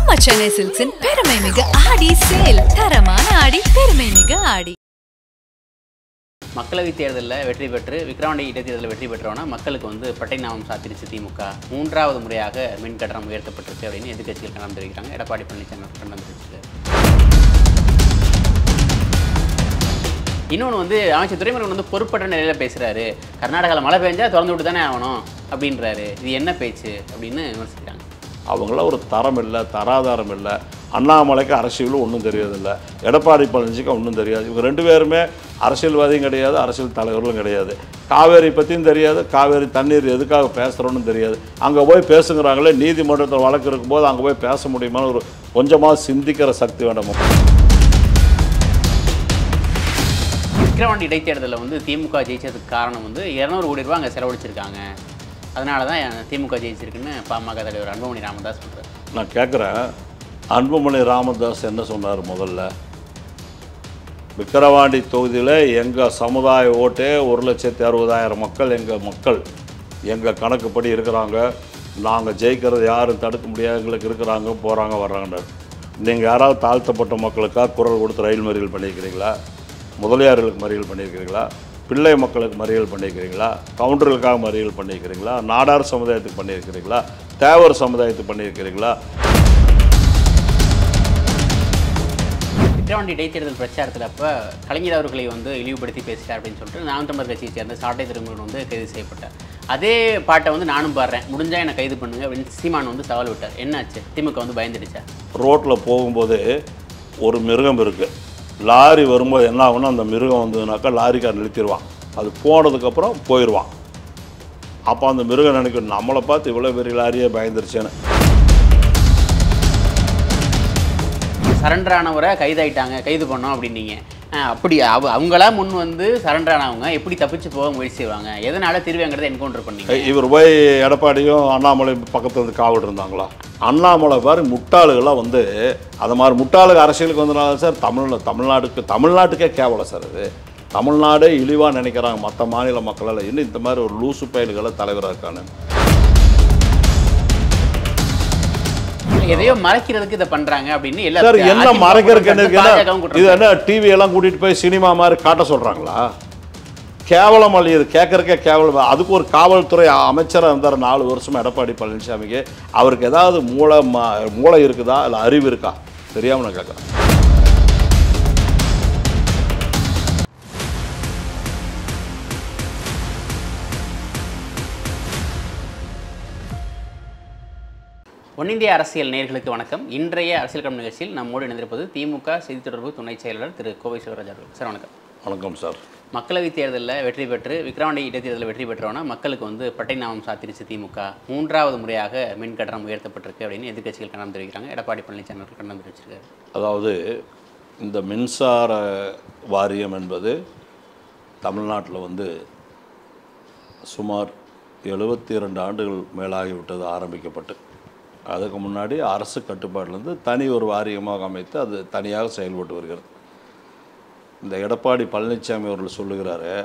நம்ம சென்னை சில்க்ஸின் பெருமை மிகு ஆடி சேல் தரமான ஆடி பெருமை மிகு ஆடி மக்களவைத் தேர்தலில் வெற்றி பெற்று விக்ரவாண்டி இடைத்தேர்தலில் வெற்றி பெற்றவனா மக்களுக்கு வந்து பட்டை நாமம் சாத்திருச்சு திமுக மூன்றாவது முறையாக மின் கட்டணம் உயர்த்தப்பட்டிருக்கு அப்படின்னு எதிர்க்கட்சிகள் கண்டனம் தெரிவிக்கிறாங்க எடப்பாடி பழனிசாமி அவர்கள் கண்டனம் தெரிவிச்சிருக்காரு இன்னொன்று வந்து அமைச்சர் துரைமுருகன் வந்து பொறுப்பற்ற நிலையில் பேசுகிறாரு கர்நாடகாவில் மழை பெஞ்சா திறந்து விட்டு தானே ஆகணும் அப்படின்றாரு இது என்ன பேச்சு அப்படின்னு விமர்சிக்கிறாங்க அவங்களாம் ஒரு தரம் இல்லை தராதாரம் இல்லை அண்ணாமலைக்கு அரசியலும் ஒன்றும் தெரியறதில்லை எடப்பாடி பழனிசாமிக்கு ஒன்றும் தெரியாது இவங்க ரெண்டு பேருமே அரசியல்வாதியும் கிடையாது அரசியல் தலைவர்களும் கிடையாது காவேரி பற்றியும் தெரியாது காவேரி தண்ணீர் எதுக்காக பேசுகிறோன்னு தெரியாது அங்கே போய் பேசுங்கிறாங்களே நீதிமன்றத்தில் வழக்கு இருக்கும்போது அங்கே போய் பேச முடியுமான்னு ஒரு கொஞ்சமாக சிந்திக்கிற சக்தி வேண்டாமா விக்கிரவாண்டி இடைத்தேர்தலில் வந்து திமுக ஜெயிச்சதுக்கு காரணம் வந்து இரநூறு கோடி ரூபா அங்கே செலவழிச்சிருக்காங்க அதனால தான் திமுக ஜெயிச்சிருக்குன்னு பாமக தலைவர் அன்புமணி ராமதாஸ் சொல்கிறார் நான் கேட்குறேன் அன்புமணி ராமதாஸ் என்ன சொன்னார் முதல்ல விக்கிரவாண்டி தொகுதியில் எங்கள் சமுதாய ஓட்டே ஒரு லட்சத்தி அறுபதாயிரம் மக்கள் எங்கள் மக்கள் எங்கள் கணக்குப்படி இருக்கிறாங்க நாங்கள் ஜெயிக்கிறது யாரும் தடுக்க முடியாது எங்களுக்கு இருக்கிறாங்க போகிறாங்க வர்றாங்கன்னு நீங்கள் யாராவது தாழ்த்தப்பட்ட மக்களுக்காக குரல் கொடுத்து ரயில் மறியல் பண்ணியிருக்கிறீங்களா முதலியார்களுக்கு மறியல் பண்ணியிருக்கிறீங்களா பிள்ளை மக்களுக்கு மறியல் பண்ணியிருக்கிறீங்களா கவுண்டர்களுக்காக மறியல் பண்ணியிருக்கிறீங்களா நாடார் சமுதாயத்துக்கு பண்ணியிருக்கிறீங்களா தேவர் சமுதாயத்துக்கு பண்ணியிருக்கிறீங்களா விக்கிரவாண்டி இடைத்தேர்தல் பிரச்சாரத்தில் அப்போ கலைஞர் அவர்களை வந்து இழிவுபடுத்தி பேசிட்டார் அப்படின்னு சொல்லிட்டு நாம் தமிழர் கட்சியை சேர்ந்த சாட்டை திருமணம் வந்து கைது செய்யப்பட்டார் அதே பாட்டை வந்து நானும் பாடுறேன் முடிஞ்சா என்னை கைது பண்ணுங்க அப்படின்னு சீமான் வந்து சவால் விட்டார் என்னாச்சு திமுக வந்து பயந்துடுச்சா ரோட்டில் போகும்போது ஒரு மிருகம் இருக்குது லாரி வரும்போது என்ன ஆகும்னா அந்த மிருகம் வந்ததுனாக்கா லாரிக்கார் நிறுத்திடுவான் அது போனதுக்கப்புறம் போயிடுவான் அப்போ அந்த மிருகம் நினைக்கும் நம்மளை பார்த்து இவ்வளோ பெரிய லாரியே பயந்துருச்சேன்னு சரண்டர் ஆனவரை கைதாயிட்டாங்க கைது பண்ணோம் அப்படின்னீங்க ஆ, அப்படி அவ அவங்களா முன் வந்து சரண்டர் ஆனவங்க எப்படி தப்பிச்சு போக முயற்சி செய்வாங்க எதனால திருவிங்கிறத என்கவுண்டர் பண்ணீங்க இவர் போய் எடப்பாடியும் அண்ணாமலை பக்கத்துல இருந்து காவல் இருந்தாங்களா அண்ணாமலை பாரு முட்டாளுகள்லாம் வந்து அது மாதிரி முட்டாளுக அரசியலுக்கு வந்தனால சார் தமிழ் தமிழ்நாட்டுக்கு தமிழ்நாட்டுக்கே கேவலம் சார் இது தமிழ்நாடே இழிவாக நினைக்கிறாங்க மற்ற மாநில மக்களால் இன்னும் இந்த மாதிரி ஒரு லூசு பயல்களை தலைவராக இருக்கானு எதையோ மறைக்கிறதுக்கு இதை பண்றாங்க அப்படின்னு எல்லா சார் என்ன அதிமுக மறைக்கிறதுக்கு என்ன குற்றம் இருக்கு? பாஜகவும் குற்றம் இது என்ன டிவி எல்லாம் கூட்டிட்டு போய் சினிமா மாதிரி காட்ட சொல்றாங்களா கேவலம் அல்ல இது கேட்கறக்கே கேவலம் அதுக்கு ஒரு காவல்துறை அமைச்சராக இருந்தார் நாலு வருஷமா எடப்பாடி பழனிசாமிக்கு அவருக்கு ஏதாவது மூளை ம- மூளை இருக்குதா இல்லை அறிவு இருக்கா தெரியாம நான் கேட்குறேன் ஒன்னிந்திய அரசியல் நேயர்களுக்கு வணக்கம் இன்றைய அரசியல் களம் நிகழ்ச்சியில் நம்மோடு இணைந்திருப்பது திமுக செய்தி தொடர்பு துணை செயலாளர் திரு கோவை சிவராஜ் அவர்கள் சார் வணக்கம் வணக்கம் சார் மக்களவைத் தேர்தலில் வெற்றி பெற்று விக்ரவாண்டி இடைத்தேர்தலில் வெற்றி பெற்றவனா மக்களுக்கு வந்து பட்டை நாமம் சாத்திருச்சு திமுக மூன்றாவது முறையாக மின் கட்டணம் உயர்த்தப்பட்டிருக்கு அப்படின்னு எதிர்க்கட்சிகள் கண்டனம் தெரிவிக்கிறாங்க எடப்பாடி பழனிசாமி அவர்கள் கண்டனம் தெரிவிச்சிருக்காரு அதாவது இந்த மின்சார வாரியம் என்பது தமிழ்நாட்டில் வந்து சுமார் எழுபத்தி இரண்டு ஆண்டுகள் மேலாகிவிட்டது ஆரம்பிக்கப்பட்டு அதுக்கு முன்னாடி அரசு கட்டுப்பாட்டிலேருந்து தனி ஒரு வாரியமாக அமைத்து அது தனியாக செயல்பட்டு வருகிறது இந்த எடப்பாடி பழனிசாமி அவர்கள் சொல்லுகிறாரு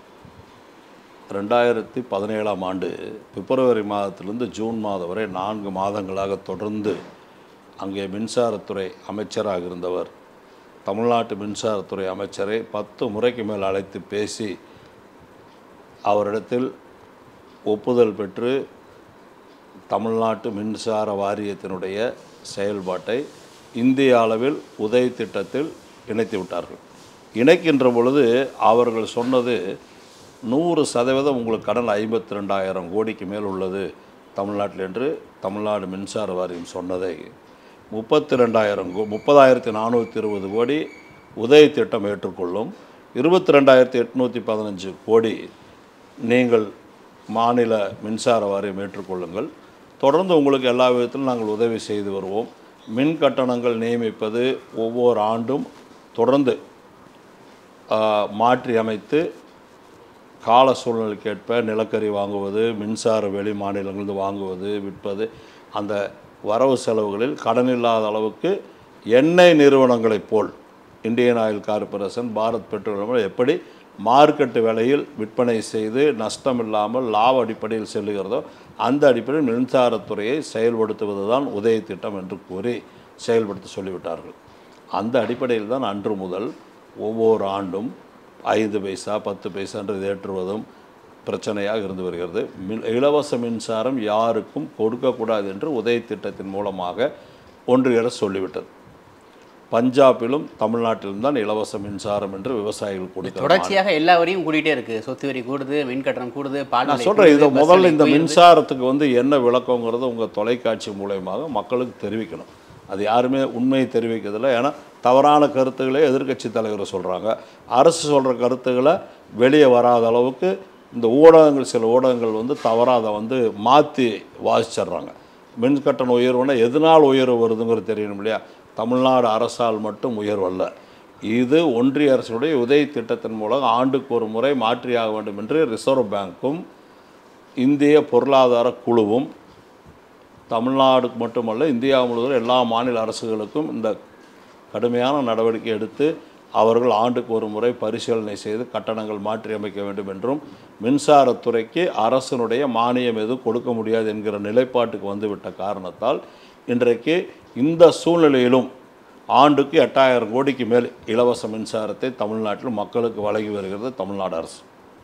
ரெண்டாயிரத்தி பதினேழாம் ஆண்டு பிப்ரவரி மாதத்திலிருந்து ஜூன் மாதம் வரை நான்கு மாதங்களாக தொடர்ந்து அங்கே மின்சாரத்துறை அமைச்சராக இருந்தவர் தமிழ்நாட்டு மின்சாரத்துறை அமைச்சரை பத்து முறைக்கு மேல் அழைத்து பேசி அவரிடத்தில் ஒப்புதல் பெற்று தமிழ்நாட்டு மின்சார வாரியத்தினுடைய செயல்பாட்டை இந்திய அளவில் உதவி திட்டத்தில் இணைத்து விட்டார்கள் இணைக்கின்ற பொழுது அவர்கள் சொன்னது நூறு சதவீதம் உங்களுக்கு கடன் ஐம்பத்தி ரெண்டாயிரம் கோடிக்கு மேல் உள்ளது தமிழ்நாட்டில் என்று தமிழ்நாடு மின்சார வாரியம் சொன்னதை முப்பத்தி ரெண்டாயிரம் கோ முப்பதாயிரத்தி நானூற்றி இருபது கோடி உதவி திட்டம் ஏற்றுக்கொள்ளும் இருபத்தி ரெண்டாயிரத்தி எட்நூற்றி பதினஞ்சு கோடி நீங்கள் மாநில மின்சார வாரியம் ஏற்றுக்கொள்ளுங்கள் தொடர்ந்து உங்களுக்கு எல்லா விதத்திலும் நாங்கள் உதவி செய்து வருவோம் மின் கட்டணங்கள் நியமிப்பது ஒவ்வொரு ஆண்டும் தொடர்ந்து ஆ, மாற்றி அமைத்து கால சூழ்நிலைக்கேற்ப நிலக்கரி வாங்குவது மின்சார வெளி மாநிலங்களிலிருந்து வாங்குவது விற்பது அந்த வரவு செலவுகளில் கடன் இல்லாத அளவுக்கு எண்ணெய் நிறுவனங்களைப் போல் Indian Oil Corporation Bharat Petroleum எப்படி மார்க்கெட்டு விலையில் விற்பனை செய்து நஷ்டம் இல்லாமல் லாப அடிப்படையில் செல்லுகிறதோ அந்த அடிப்படையில் மின்சாரத்துறையை செயல்படுத்துவது தான் உதய திட்டம் என்று கூறி செயல்படுத்த சொல்லிவிட்டார்கள் அந்த அடிப்படையில் தான் அன்று முதல் ஒவ்வொரு ஆண்டும் ஐந்து பைசா பத்து பைசா என்று ஏற்றுவதும் பிரச்சனையாக இருந்து வருகிறது மின் இலவச மின்சாரம் யாருக்கும் கொடுக்கக்கூடாது என்று உதய திட்டத்தின் மூலமாக ஒன்றிய அரசு சொல்லிவிட்டது பஞ்சாபிலும் தமிழ்நாட்டிலும் தான் இலவச மின்சாரம் என்று விவசாயிகள் கொடுக்கிறார் தொடர்ச்சியாக எல்லா வரியும் கூடிட்டே இருக்கு சொத்து வரி கூடுது மின் கட்டணம் கூடுது பால் நான் விலை சொல்கிறேன் இதை கூடுது, பஸ் முதல்ல விலை இந்த உயருது. மின்சாரத்துக்கு வந்து என்ன விளக்கங்கிறத உங்கள் தொலைக்காட்சி மூலயமாக மக்களுக்கு தெரிவிக்கணும் அது யாருமே உண்மையை தெரிவிக்கிறதில்ல ஏன்னா தவறான கருத்துக்களே எதிர்க்கட்சி தலைவர் சொல்கிறாங்க அரசு சொல்கிற கருத்துக்களை வெளியே வராத அளவுக்கு இந்த ஊடகங்கள் சில ஊடகங்கள் வந்து தவறாக அதை வந்து மாற்றி வாசிச்சிடுறாங்க மின் கட்டண உயர்வுனா எதனால் உயர்வு வருதுங்கிறது தெரியணும் இல்லையா தமிழ்நாடு அரசால் மட்டும் உயர்வல்ல இது ஒன்றிய அரசுடைய உதவி திட்டத்தின் மூலம் ஆண்டுக்கு ஒரு முறை மாற்றியாக வேண்டும் என்று ரிசர்வ் பேங்க்கும் இந்திய பொருளாதார குழுவும் தமிழ்நாடுக்கு மட்டுமல்ல இந்தியா முழுவதும் எல்லா மாநில அரசுகளுக்கும் இந்த கடுமையான நடவடிக்கை எடுத்து அவர்கள் ஆண்டுக்கு ஒரு முறை பரிசீலனை செய்து கட்டணங்கள் மாற்றி அமைக்க வேண்டும் என்றும் மின்சாரத்துறைக்கு அரசினுடைய மானியம் எதுவும் கொடுக்க முடியாது என்கிற நிலைப்பாட்டுக்கு வந்துவிட்ட காரணத்தால் இன்றைக்கு இந்த சூழ்நிலையிலும் ஆண்டுக்கு எட்டாயிரம் கோடிக்கு மேல் இலவச மின்சாரத்தை தமிழ்நாட்டில் மக்களுக்கு வழங்கி வருகிறது தமிழ்நாடு அரசு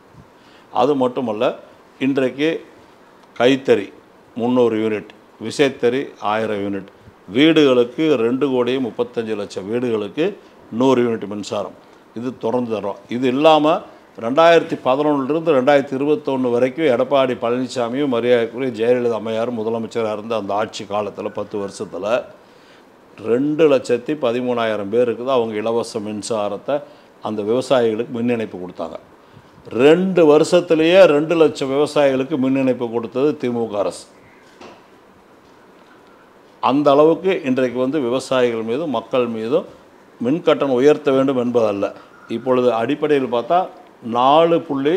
அது மட்டுமல்ல இன்றைக்கு கைத்தறி முந்நூறு யூனிட் விசைத்தறி ஆயிரம் யூனிட் வீடுகளுக்கு ரெண்டு கோடி முப்பத்தஞ்சு லட்சம் வீடுகளுக்கு நூறு யூனிட் மின்சாரம் இது தொடர்ந்து தரோம் இது இல்லாமல் ரெண்டாயிரத்தி பதினொன்றுலேருந்து ரெண்டாயிரத்தி இருபத்தொன்று வரைக்கும் எடப்பாடி பழனிசாமியும் மரியாதைக்குரிய ஜெயலலிதா அம்மையார் முதலமைச்சராக இருந்த அந்த ஆட்சி காலத்தில் பத்து வருஷத்தில் ரெண்டு லட்சத்தி பதிமூணாயிரம் பேருக்கு தான் அவங்க இலவச மின்சாரத்தை அந்த விவசாயிகளுக்கு மின் இணைப்பு கொடுத்தாங்க ரெண்டு வருஷத்துலேயே ரெண்டு லட்சம் விவசாயிகளுக்கு மின் இணைப்பு கொடுத்தது திமுக அரசு அந்த அளவுக்கு இன்றைக்கு வந்து விவசாயிகள் மீதும் மக்கள் மீதும் மின் கட்டணம் உயர்த்த வேண்டும் என்பதல்ல இப்பொழுது அடிப்படையில் பார்த்தா நாலு புள்ளி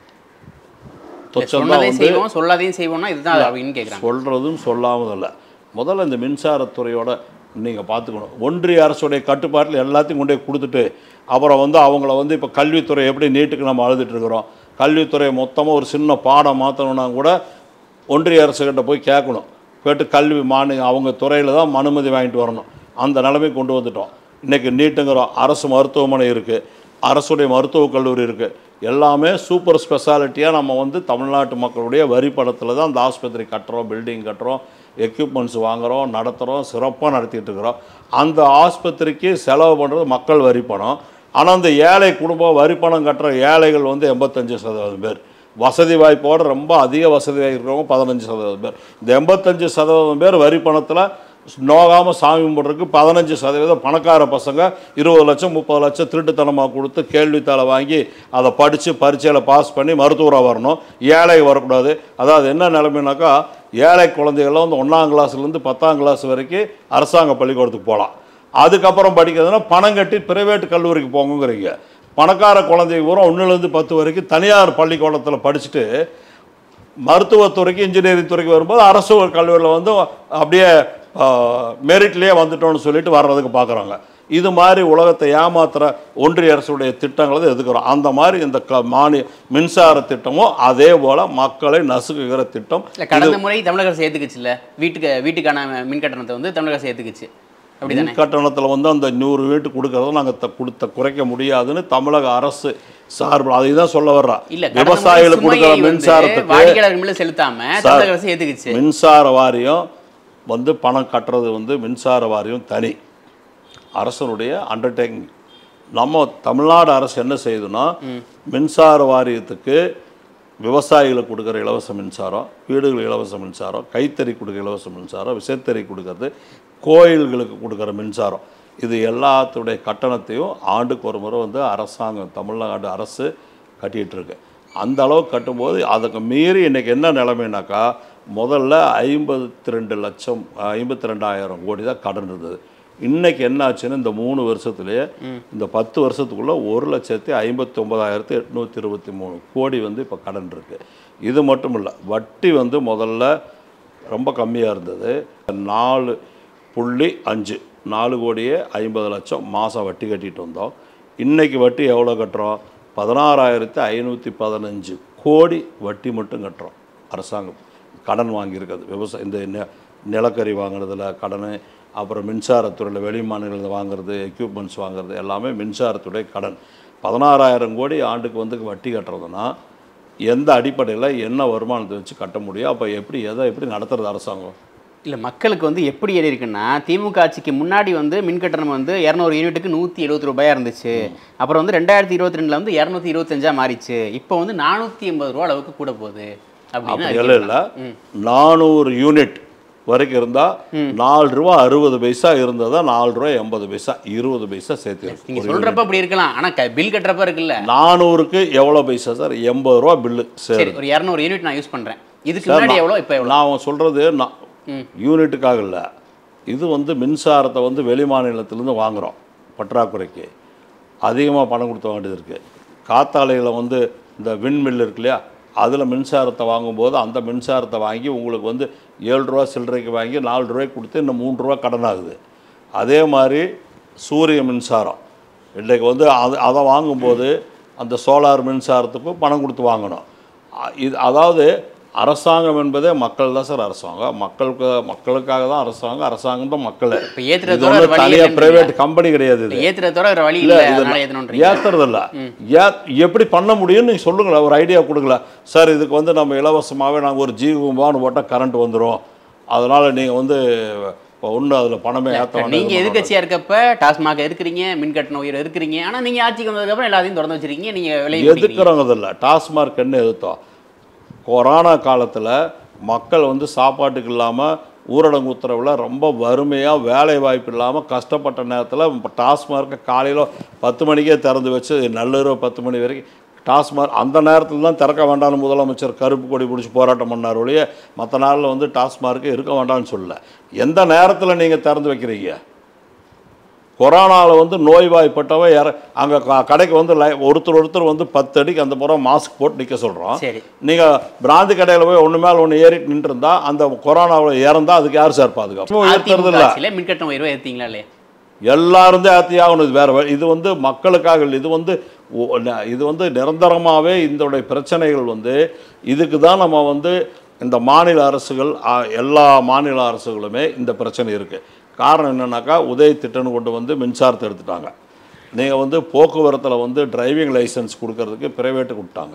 தொச்சம் தான் சொன்னதையும் வந்து செய்வோம் சொல்லாதையும் செய்வோம்னா இதுதான் அப்படின்னு கேட்குறாங்க சொல்கிறதும் சொல்லாமல் இல்லை முதல்ல இந்த மின்சாரத்துறையோட நீங்கள் பார்த்துக்கணும் ஒன்றிய அரசுடைய கட்டுப்பாட்டில் எல்லாத்தையும் கொண்டு போய் கொடுத்துட்டு அப்புறம் வந்து அவங்கள வந்து இப்போ கல்வித்துறை எப்படி நீட்டுக்கு நம்ம அழுதுட்டு இருக்கிறோம் கல்வித்துறை மொத்தமாக ஒரு சின்ன பாடம் மாற்றணும்னா கூட ஒன்றிய அரசுகிட்ட போய் கேட்கணும் கேட்டு கல்வி மாநில அவங்க துறையில் தான் அனுமதி வாங்கிட்டு வரணும் அந்த நிலைமை கொண்டு வந்துட்டோம் இன்றைக்கி நீட்டுங்கிறோம் அரசு மருத்துவமனை இருக்குது அரசுடைய மருத்துவக் கல்லூரி இருக்குது எல்லாமே சூப்பர் ஸ்பெஷாலிட்டியாக நம்ம வந்து தமிழ்நாட்டு மக்களுடைய வரி பணத்தில் தான் அந்த ஆஸ்பத்திரி கட்டுறோம் பில்டிங் கட்டுறோம் எக்யூப்மெண்ட்ஸ் வாங்குகிறோம் நடத்துகிறோம் சிறப்பாக நடத்திட்டு இருக்கிறோம் அந்த ஆஸ்பத்திரிக்கு செலவு பண்ணுறது மக்கள் வரி பணம் ஆனால் அந்த ஏழை குடும்பம் வரி பணம் கட்டுற ஏழைகள் வந்து எண்பத்தஞ்சு சதவீதம் பேர் வசதி வாய்ப்போடு ரொம்ப அதிக வசதி இருக்கிறவங்க பதினஞ்சு சதவீதம் பேர் இந்த எண்பத்தஞ்சு சதவீதம் பேர் வரி பணத்தில் நோகாமல் சாமி கும்பிட்றதுக்கு பதினஞ்சு சதவீதம் பணக்கார பசங்க இருபது லட்சம் முப்பது லட்சம் திருட்டுத்தனமாக கொடுத்து கேள்வித்தாளை வாங்கி அதை படித்து பரீட்சையில் பாஸ் பண்ணி மருத்துவராக வரணும் ஏழை வரக்கூடாது அதாவது என்ன நிலைமைனாக்கா ஏழை குழந்தைகள்லாம் வந்து ஒன்றாம் கிளாஸ்லேருந்து பத்தாம் கிளாஸ் வரைக்கும் அரசாங்க பள்ளிக்கூடத்துக்கு போகலாம் அதுக்கப்புறம் படிக்கிறதுனா பணம் கட்டி பிரைவேட் கல்லூரிக்கு போங்கங்கிறீங்க பணக்கார குழந்தைங்க பூரா ஒன்றுலேருந்து பத்து வரைக்கும் தனியார் பள்ளிக்கூடத்தில் படிச்சுட்டு மருத்துவத்துறைக்கு இன்ஜினியரிங் துறைக்கு வரும்போது அரசு கல்லூரியில் வந்து அப்படியே மெரிட்லேயே வந்துட்டோம்னு சொல்லிட்டு வர்றதுக்கு பார்க்குறாங்க இது மாதிரி உலகத்தை ஏமாத்துற ஒன்றிய அரசுடைய திட்டங்களை தான் எதுக்குறோம் அந்த மாதிரி இந்த க மானிய மின்சார திட்டமும் அதே போல் மக்களை நசுக்குகிற திட்டம் இல்ல கடந்த முறை தமிழக அரசு ஏத்துக்குச்சுல்ல வீட்டுக்கு வீட்டுக்கான மின் கட்டணத்தை வந்து தமிழக அரசு ஏத்துக்குச்சு அப்படிதானே மின் கட்டணத்தில் வந்து அந்த நூறு வீட்டு கொடுக்கறத நாங்கள் கொடுத்த குறைக்க முடியாதுன்னு தமிழக அரசு சார்பில் அதை தான் சொல்ல வர்றா இல்ல கடந்த முறை விவசாயிகளுக்கு கொடுக்குற சுமையை வந்து மின்சாரத்துக்கு வாடிக்கையாளர் மேல செலுத்தாம தமிழக அரசு ஏத்துக்குச்சு மின்சார வாரியம் வந்து பணம் கட்டுறது வந்து மின்சார வாரியம் தனி அரசனுடைய அண்டர்டேக்கிங் நம்ம தமிழ்நாடு அரசு என்ன செய்யுதுன்னா மின்சார வாரியத்துக்கு விவசாயிகளுக்கு கொடுக்குற இலவச மின்சாரம் வீடுகள் இலவச மின்சாரம் கைத்தறி கொடுக்குற இலவச மின்சாரம் விசைத்தறி கொடுக்கறது கோயில்களுக்கு கொடுக்குற மின்சாரம் இது எல்லாத்துடைய கட்டணத்தையும் ஆண்டுக்கு ஒரு முறை வந்து அரசாங்கம் தமிழ்நாடு அரசு கட்டிகிட்டு இருக்கு அந்த அளவு கட்டும்போது அதுக்கு மீறி இன்றைக்கி என்ன நிலைமைனாக்கா முதல்ல ஐம்பத்தி ரெண்டு லட்சம் ஐம்பத்தி ரெண்டாயிரம் கோடி தான் கடன் இருந்தது இன்னைக்கு என்ன ஆச்சுன்னு இந்த மூணு வருஷத்துலேயே இந்த பத்து வருஷத்துக்குள்ள ஒரு லட்சத்தி ஐம்பத்தி ஒன்பதாயிரத்தி எட்நூற்றி இருபத்தி மூணு கோடி வந்து இப்போ கடன் இருக்குது இது மட்டும் இல்லை வட்டி வந்து முதல்ல ரொம்ப கம்மியாக இருந்தது நாலு புள்ளி அஞ்சு நாலு கோடியே ஐம்பது லட்சம் மாதம் வட்டி கட்டிட்டு வந்தோம் இன்னைக்கு வட்டி எவ்வளோ கட்டுறோம் பதினாறாயிரத்தி ஐநூற்றி பதினஞ்சு கோடி வட்டி மட்டும் கட்டுறோம் அரசாங்கம் கடன் வாங்கியிருக்கிறது விவசாய இந்த நெ- நிலக்கரி வாங்குறதுல கடன் அப்புறம் மின்சாரத்துறையில் வெளி மாநிலத்தில் வாங்குறது எக்யூப்மெண்ட்ஸ் வாங்குறது எல்லாமே மின்சாரத்துடைய கடன் பதினாறாயிரம் கோடி ஆண்டுக்கு வந்து வட்டி கட்டுறதுன்னா எந்த அடிப்படையில் என்ன வருமானத்தை வச்சு கட்ட முடியும் அப்போ எப்படி எதை எப்படி நடத்துறது அரசாங்கம் இல்லை மக்களுக்கு வந்து எப்படி ஏறி இருக்குன்னா திமுக ஆட்சிக்கு முன்னாடி வந்து மின் கட்டணம் வந்து இரநூறு யூனிட்டுக்கு நூற்றி எழுபது ரூபாயா இருந்துச்சு அப்புறம் வந்து ரெண்டாயிரத்தி இருபத்தி ரெண்டில் வந்து இரநூத்தி இருபத்தஞ்சா மாறிச்சு இப்போ வந்து நானூற்றி எண்பது ரூபா அளவுக்கு கூட போகுது அப்படின்னு அப்படி அறிக்கை இல்லை நானூறு யூனிட் வரைக்கும் இருந்தால் நாலு ரூபா அறுபது பைசா இருந்ததா நாலு ரூபா எண்பது பைசா இருபது பைசா சேர்த்து நீங்க சொல்றப்ப அப்படி இருக்கலாம் ஆனா க- பில் கட்டுறப்ப இருக்குல்ல நானூறுக்கு எவ்வளோ பைசா சார் எண்பது ரூபா பில்லு சரி சரி ஒரு இரநூறு யூனிட் நான் யூஸ் பண்றேன் இதுக்கு முன்னாடி எவ்வளோ இப்போ எவ்வளோ நான் சொல்கிறது நான் யூனிட்டுக்காக இல்லை இது வந்து மின்சாரத்தை வந்து வெளி மாநிலத்திலேருந்து வாங்குகிறோம் பற்றாக்குறைக்கு அதிகமாக பணம் கொடுத்த வேண்டியது இருக்குது காத்தாலையில் வந்து இந்த விண்மில் இருக்கு இல்லையா அதில் மின்சாரத்தை வாங்கும்போது அந்த மின்சாரத்தை வாங்கி உங்களுக்கு வந்து ஏழு ரூபா சில்லறைக்கு வாங்கி நாலு ரூபாய்க்கு கொடுத்து இன்னும் மூணு ரூபா கடன் ஆகுது அதே மாதிரி சூரிய மின்சாரம் இன்றைக்கு வந்து அது அதை வாங்கும்போது அந்த சோலார் மின்சாரத்துக்கும் பணம் கொடுத்து வாங்கணும் அ- இது அதாவது அரசாங்கம் என்பதே மக்கள் தான் சார் அரசாங்கம் மக்களுக்கு மக்களுக்காக தான் அரசாங்கம் அரசாங்கம் தான் மக்கள் இப்போ ஏத்துறத இது தவிர ஒன்றும் வேற வழி தனியாக இல்லைன்றீங்களா? பிரைவேட் கம்பெனி கிடையாது இது ஏத்துறத தவிர வேற வழி இல்ல இல்லை இது அதனால ஏத்தணுன்றீங்க ஏத்துறது இல்ல ஏ எப்படி பண்ண முடியும்னு நீங்க சொல்லுங்களேன் ஒரு ஐடியா கொடுங்களேன் சார் இதுக்கு வந்து நம்ம இலவசமாகவே நாங்கள் ஒரு ஜீவபான்னு போட்டால் கரண்ட் வந்துடும் அதனால நீங்க வந்து ஒன்றும் அதில் பணமே ஏற்ற இப்ப நீங்க எதிர்க்கட்சியா இருக்கப்ப டாஸ்மாக இருக்கிறீங்க மின் கட்டண உயர் இருக்கிறீங்க ஆனா நீங்க ஆட்சிக்கு வந்ததுக்கு அப்புறம் எல்லாத்தையும் திறந்து வச்சிருக்கீங்க நீங்க விலை எதுக்குறவங்க இல்லை டாஸ்மார்க் என்ன எதிர்த்தோம் கொரோனா காலத்தில் மக்கள் வந்து சாப்பாட்டுக்கு இல்லாமல் ஊரடங்கு உத்தரவில் ரொம்ப வறுமையாக வேலை வாய்ப்பு இல்லாமல் கஷ்டப்பட்ட நேரத்தில் டாஸ்மார்க்கை காலையில் பத்து மணிக்கே திறந்து வச்சு நள்ளிரவு பத்து மணி வரைக்கும் டாஸ்மார்க் அந்த நேரத்தில் தான் திறக்க வேண்டாம்னு முதலமைச்சர் கருப்பு கொடி பிடிச்சி போராட்டம் பண்ணார் ஒழிய மற்ற நாளில் வந்து டாஸ்மார்க்கு இருக்க வேண்டாம்னு சொல்லல எந்த நேரத்தில் நீங்கள் திறந்து வைக்கிறீங்க கொரோனாவில் வந்து நோய்வாய்ப்பட்டவன் இற அங்கே கடைக்கு வந்து லை ஒருத்தர் ஒருத்தர் வந்து பத்து அடிக்கு அந்த புறம் மாஸ்க் போட்டு நிற்க சொல்கிறோம் சரி நீங்கள் பிராந்தி கடையில் போய் ஒன்று மேலே ஒன்று ஏறிட்டு நின்றுருந்தா அந்த கொரோனாவில் இறந்தா அதுக்கு யார் சார் பாதுகாப்பு ஏற்றுறது அதிமுக இல்லை ஆட்சியில மின் கட்டண உயர்வை ஏத்தீங்களா இல்லையா எல்லாரும் தான் ஏற்றி ஆகணும் இது வேறு வழி இது வந்து மக்களுக்காக இல்லை இது வந்து ஒ- ந- இது வந்து நிரந்தரமாகவே இதோடைய பிரச்சனைகள் வந்து இதுக்கு தான் நம்ம வந்து இந்த மாநில அரசுகள் ஆ, எல்லா மாநில அரசுகளுமே இந்த பிரச்சனை இருக்குது காரணம் என்னன்னாக்கா உதய திட்டம்னு கொண்டு வந்து மின்சாரத்தை எடுத்துட்டாங்க நீங்கள் வந்து போக்குவரத்தில் வந்து டிரைவிங் லைசன்ஸ் கொடுக்கறதுக்கு பிரைவேட்டுக்கு விட்டாங்க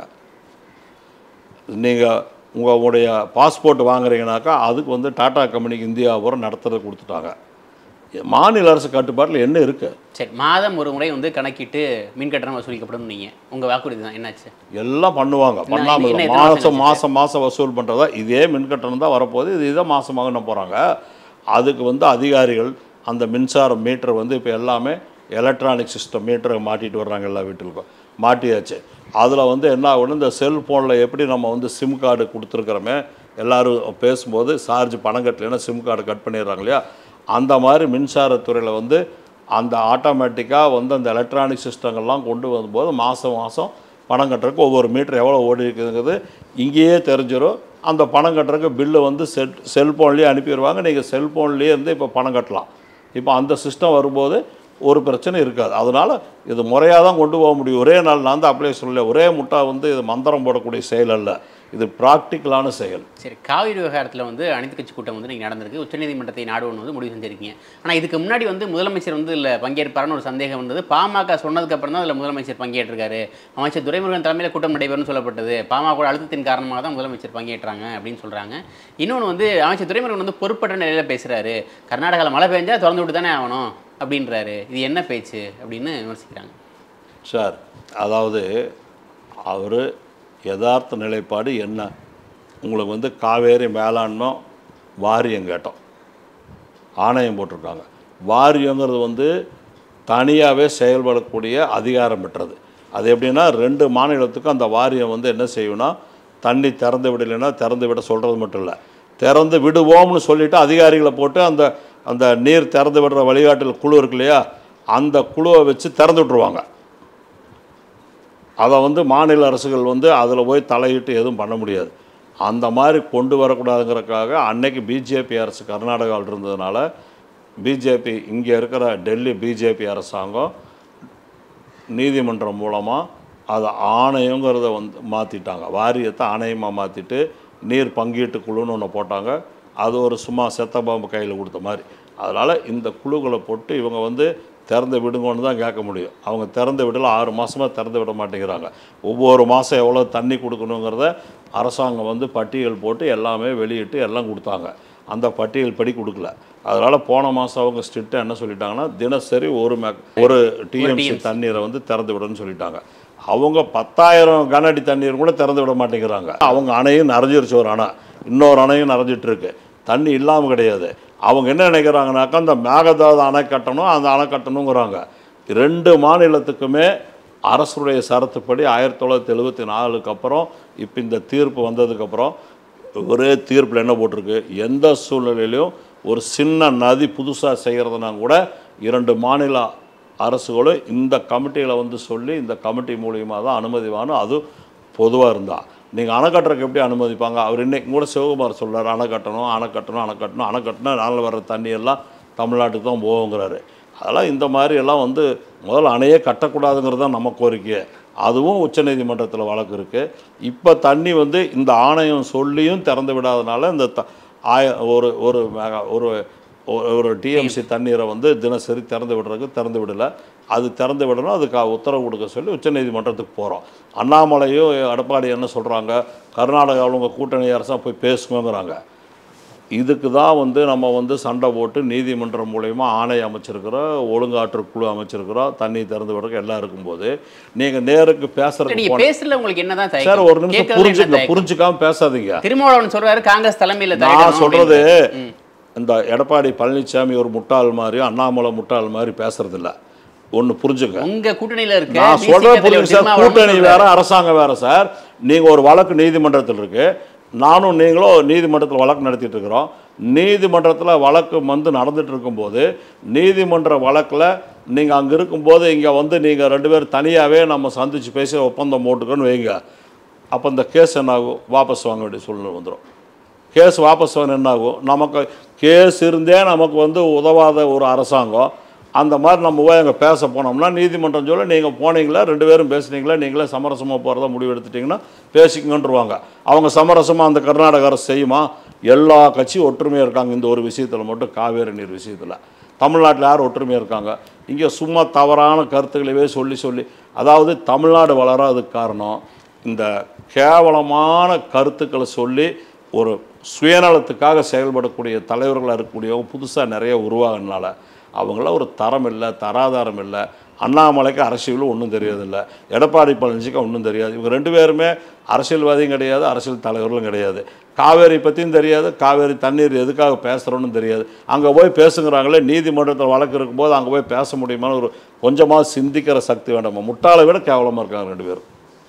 நீங்கள் உங்களுடைய பாஸ்போர்ட் வாங்குறீங்கனாக்கா அதுக்கு வந்து டாடா கம்பெனிக்கு இந்தியா பூரா நடத்துறது கொடுத்துட்டாங்க மாநில அரசு கட்டுப்பாட்டில் என்ன இருக்குது சரி மாதம் ஒரு முறை வந்து கணக்கிட்டு மின் கட்டணம் வசூலிக்கப்படும் நீங்க உங்க வாக்குறுதி தான் என்னாச்சு எல்லாம் பண்ணுவாங்க என்ன- பண்ணாமல் என்ன இல்லை. எத்தனை மாதம் மாசம் மாதம் மாதம் வசூல் பண்ணுறதா இதே மின்கட்டணம் தான் வரப்போகுது இது இதை மாதமாக என்ன போகிறாங்க அதுக்கு வந்து அதிகாரிகள் அந்த மின்சார மீட்டர் வந்து இப்போ எல்லாமே எலக்ட்ரானிக் சிஸ்டம் மீட்டரை மாட்டிட்டு வர்றாங்க எல்லா வீட்டுக்கும் மாட்டியாச்சு அதில் வந்து என்ன ஆகணும் இந்த செல்ஃபோனில் எப்படி நம்ம வந்து சிம் கார்டு கொடுத்துருக்குறோமே எல்லாரும் பேசும்போது சார்ஜ் பணம் கட்டலைன்னா சிம் கார்டு கட் பண்ணிடுறாங்க இல்லையா அந்த மாதிரி மின்சாரத்துறையில் வந்து அந்த ஆட்டோமேட்டிக்காக வந்து அந்த எலக்ட்ரானிக் சிஸ்டங்கள்லாம் கொண்டு வரும்போது மாதம் மாதம் பணம் கட்டுறதுக்கு ஒவ்வொரு மீட்டர் எவ்வளோ ஓடி இருக்குதுங்கிறது இங்கேயே தெரிஞ்சிடும் அந்த பணம் கட்டுறதுக்கு பில்லு வந்து செல் செல்ஃபோன்லேயே அனுப்பிடுவாங்க நீங்கள் செல்ஃபோன்லேயே இருந்து இப்போ பணம் கட்டலாம் இப்போ அந்த சிஸ்டம் வரும்போது ஒரு பிரச்சனை இருக்காது அதனால் இது முறையாக தான் கொண்டு போக முடியும் ஒரே நாள் நான் தான் அப்ளை சொல்லல ஒரே முட்டா வந்து இது மந்திரம் போடக்கூடிய செயல் அல்ல இது ப்ராக்டிக்கலான செயல் சரி காவிரி விவகாரத்தில் வந்து அனைத்து கட்சி கூட்டம் வந்து நீங்கள் நடந்திருக்கு உச்சநீதிமன்றத்தை நாடுவன் வந்து முடிவு செஞ்சிருக்கீங்க ஆனால் இதுக்கு முன்னாடி வந்து முதலமைச்சர் வந்து இல்லை பங்கேற்பாருன்னு ஒரு சந்தேகம் வந்தது பாமக சொன்னதுக்கு அப்புறம் தான் அதில் முதலமைச்சர் பங்கேற்றிருக்காரு அமைச்சர் துரைமுருகன் தலைமையில் கூட்டம் நடைபெறும்னு சொல்லப்பட்டது பாமக அழுத்தத்தின் காரணமாக தான் முதலமைச்சர் பங்கேற்றாங்க அப்படின்னு சொல்கிறாங்க இன்னொன்று வந்து அமைச்சர் துரைமுருகன் வந்து பொறுப்பற்ற நிலையில் பேசுகிறாரு கர்நாடகாவில் மழை பெஞ்சா திறந்து விட்டு தானே ஆகணும் அப்படின்றாரு இது என்ன பேச்சு அப்படின்னு விமர்சிக்கிறாங்க சார் அதாவது அவர் யதார்த்த நிலைப்பாடு என்ன உங்களுக்கு வந்து காவேரி மேலாண்மை வாரியம் கேட்டோம் ஆணையம் போட்டிருக்காங்க வாரியங்கிறது வந்து தனியாகவே செயல்படக்கூடிய அதிகாரம் பெற்றது அது எப்படின்னா ரெண்டு மாநிலத்துக்கும் அந்த வாரியம் வந்து என்ன செய்யும்னா தண்ணி திறந்து விடலைன்னா திறந்து விட சொல்கிறது மட்டும் இல்லை திறந்து விடுவோம்னு சொல்லிட்டு அதிகாரிகளை போட்டு அந்த அந்த நீர் திறந்து விடுற வழிகாட்டல் குழு இருக்கு இல்லையா அந்த குழுவை வச்சு திறந்து விட்ருவாங்க அதை வந்து மாநில அரசுகள் வந்து அதில் போய் தலையிட்டு எதுவும் பண்ண முடியாது அந்த மாதிரி கொண்டு வரக்கூடாதுங்கிறதுக்காக அன்னைக்கு பிஜேபி அரசு கர்நாடகாவில் இருந்ததுனால பிஜேபி இங்கே இருக்கிற டெல்லி பிஜேபி அரசாங்கம் நீதிமன்றம் மூலமாக அது ஆணையங்கிறத வந்து மாற்றிட்டாங்க வாரியத்தை ஆணையமாக மாற்றிட்டு நீர் பங்கீட்டு குழுன்னு ஒன்று போட்டாங்க அது ஒரு சும்மா செத்த பாம்பு கையில் கொடுத்த மாதிரி அதனால் இந்த குழுக்களை போட்டு இவங்க வந்து திறந்து விடுங்கன்னு தான் கேட்க முடியும் அவங்க திறந்து விடல ஆறு மாதமாக திறந்து விட மாட்டேங்கிறாங்க ஒவ்வொரு மாதம் எவ்வளோ தண்ணி கொடுக்கணுங்கிறத அரசாங்கம் வந்து பட்டியல் போட்டு எல்லாமே வெளியிட்டு எல்லாம் கொடுத்தாங்க அந்த பட்டியல் படி கொடுக்கல அதனால் போன மாதம் அவங்க ஸ்ட்ரிக்டாக என்ன சொல்லிட்டாங்கன்னா தினசரி ஒரு மெக் ஒரு டிஎம்சி TMC. தண்ணீரை வந்து திறந்து விடணும்னு சொல்லிட்டாங்க அவங்க பத்தாயிரம் கன அடி தண்ணீர் கூட திறந்து விட மாட்டேங்கிறாங்க அவங்க அணையும் நிறைஞ்சிருச்சு ஒரு அணை இன்னொரு அணையும் நிறைஞ்சிட்டு இருக்கு தண்ணி இல்லாமல் கிடையாது அவங்க என்ன நினைக்கிறாங்கனாக்கா அந்த மேகதாது அணை கட்டணும் அந்த அணை கட்டணுங்கிறாங்க ரெண்டு மாநிலத்துக்குமே அரசுடைய சரத்துப்படி ஆயிரத்தி தொள்ளாயிரத்தி எழுபத்தி நாலுக்கு அப்புறம் இப்போ இந்த தீர்ப்பு வந்ததுக்கப்புறம் ஒரே தீர்ப்பில் என்ன போட்டிருக்கு எந்த சூழ்நிலையிலையும் ஒரு சின்ன நதி புதுசாக செய்கிறதுனா கூட இரண்டு மாநில அரசுகளும் இந்த கமிட்டியில் வந்து சொல்லி இந்த கமிட்டி மூலியமாக தான் அனுமதி வாங்கணும் அது பொதுவாக இருந்தா நீங்கள் அணை கட்டுறதுக்கு எப்படி அனுமதிப்பாங்க அவர் இன்னைக்கு கூட சிவகுமார் சொல்றாரு அணை கட்டணும் அணை கட்டணும் அணை கட்டணும் அணை கட்டினா நாளில் வர்ற தண்ணி எல்லாம் தமிழ்நாட்டுக்கு தான் போகுங்கிறாரு அதெல்லாம் இந்த மாதிரி எல்லாம் வந்து முதல்ல அணையே கட்டக்கூடாதுங்கிறது தான் நம்ம கோரிக்கை அதுவும் உச்சநீதிமன்றத்தில் வழக்கு இருக்குது இப்போ தண்ணி வந்து இந்த ஆணையம் சொல்லியும் திறந்து விடாதனால இந்த த ஆய ஒரு ஒரு மெகா- ஒரு ஒரு- ஒரு டிஎம்சி தண்ணீரை வந்து தினசரி திறந்து விடுறதுக்கு திறந்து விடலை அது திறந்து விடணும் அதுக்கு உத்தரவு கொடுக்க சொல்லி உச்சநீதிமன்றத்துக்கு போகிறோம் அண்ணாமலையும் எடப்பாடி என்ன சொல்கிறாங்க கர்நாடகாவில் உங்கள் கூட்டணி அரசாக போய் பேசுங்கங்கிறாங்க இதுக்கு தான் வந்து நம்ம வந்து சண்டை போட்டு நீதிமன்றம் மூலயமா ஆணை அமைச்சிருக்கிறோம் ஒழுங்காற்று குழு அமைச்சிருக்கிறோம் தண்ணி திறந்து விடுறதுக்கு எல்லாம் இருக்கும்போது நீங்கள் நேருக்கு பேசுறதுக்கு நீங்க போன பேசல உங்களுக்கு என்னதான் சார் தயக்கம்? ஒரு நிமிஷம் கேட்கறதுல என்ன புரிஞ்சுக்க தயக்கம்? புரிஞ்சுக்காம பேசாதீங்க திருமாவளவன் சொல்றாரு காங்கிரஸ் தலைமையில நான் தலையிடணும் சொல்றது அப்படின்றாரு. ம். இந்த எடப்பாடி பழனிசாமி ஒரு முட்டாள் மாதிரி அண்ணாமலை முட்டாள் மாதிரி பேசுறது இல்ல ஒன்று புரிஞ்சுக்க உங்க கூட்டணியில இருக்க நான் BJP சொல்றது தலைவர் புரியுது சார் திருமாவளவன் கூட்டணி சொல்றாரு. வேற அரசாங்கம் வேற சார் நீங்க ஒரு வழக்கு நீதிமன்றத்தில் இருக்கு நானும் நீங்களும் நீதிமன்றத்தில் வழக்கு நடத்திட்டு இருக்கிறோம் நீதிமன்றத்தில் வழக்கு வந்து நடந்துட்டு இருக்கும்போது நீதிமன்ற வழக்கில் நீங்கள் அங்கே இருக்கும்போது இங்கே வந்து நீங்கள் ரெண்டு பேரும் தனியாகவே நம்ம சந்திச்சு பேசி ஒப்பந்தம் போட்டுக்கோன்னு வைங்க அப்போ இந்த கேஸ் என்ன ஆகும் வாபஸ் வாங்க வேண்டிய சூழ்நிலை வந்துடும் கேஸ் வாபஸ் வாங்க என்ன ஆகும் நமக்கு கேஸ் இருந்தே நமக்கு வந்து உதவாத ஒரு அரசாங்கம் அந்த மாதிரி நம்ம போய் அங்கே பேச போனோம்னா நீதிமன்றம் சொல்ல நீங்கள் போனீங்களா ரெண்டு பேரும் பேசுனீங்களா நீங்களே சமரசமாக போகிறதா முடிவு எடுத்துட்டிங்கன்னா பேசிக்கங்கன்றுவாங்க அவங்க சமரசமாக அந்த கர்நாடக அரசு செய்யுமா எல்லா கட்சியும் ஒற்றுமையாக இருக்காங்க இந்த ஒரு விஷயத்தில் மட்டும் காவேரி நீர் விஷயத்தில் தமிழ்நாட்டில் யார் ஒற்றுமையாக இருக்காங்க இங்கே சும்மா தவறான கருத்துக்களையே சொல்லி சொல்லி அதாவது தமிழ்நாடு வளராததுக்கு காரணம் இந்த கேவலமான கருத்துக்களை சொல்லி ஒரு சுயநலத்துக்காக செயல்படக்கூடிய தலைவர்களாக இருக்கக்கூடியவங்க புதுசாக நிறைய உருவாகினால அவங்களாம் ஒரு தரம் இல்லை தராதாரம் இல்லை அண்ணாமலைக்கு அரசியலும் ஒன்றும் தெரியாதில்ல எடப்பாடி பழனிசாமிக்கு ஒன்றும் தெரியாது இவங்க ரெண்டு பேருமே அரசியல்வாதியும் கிடையாது அரசியல் தலைவர்களும் கிடையாது காவேரி பற்றியும் தெரியாது காவேரி தண்ணீர் எதுக்காக பேசுகிறோன்னு தெரியாது அங்கே போய் பேசுங்கிறாங்களே நீதிமன்றத்தில் வழக்கு இருக்கும்போது அங்கே போய் பேச முடியுமான்னு ஒரு கொஞ்சமாக சிந்திக்கிற சக்தி வேண்டாமா முட்டாளை விட கேவலமாக இருக்காங்க ரெண்டு பேரும்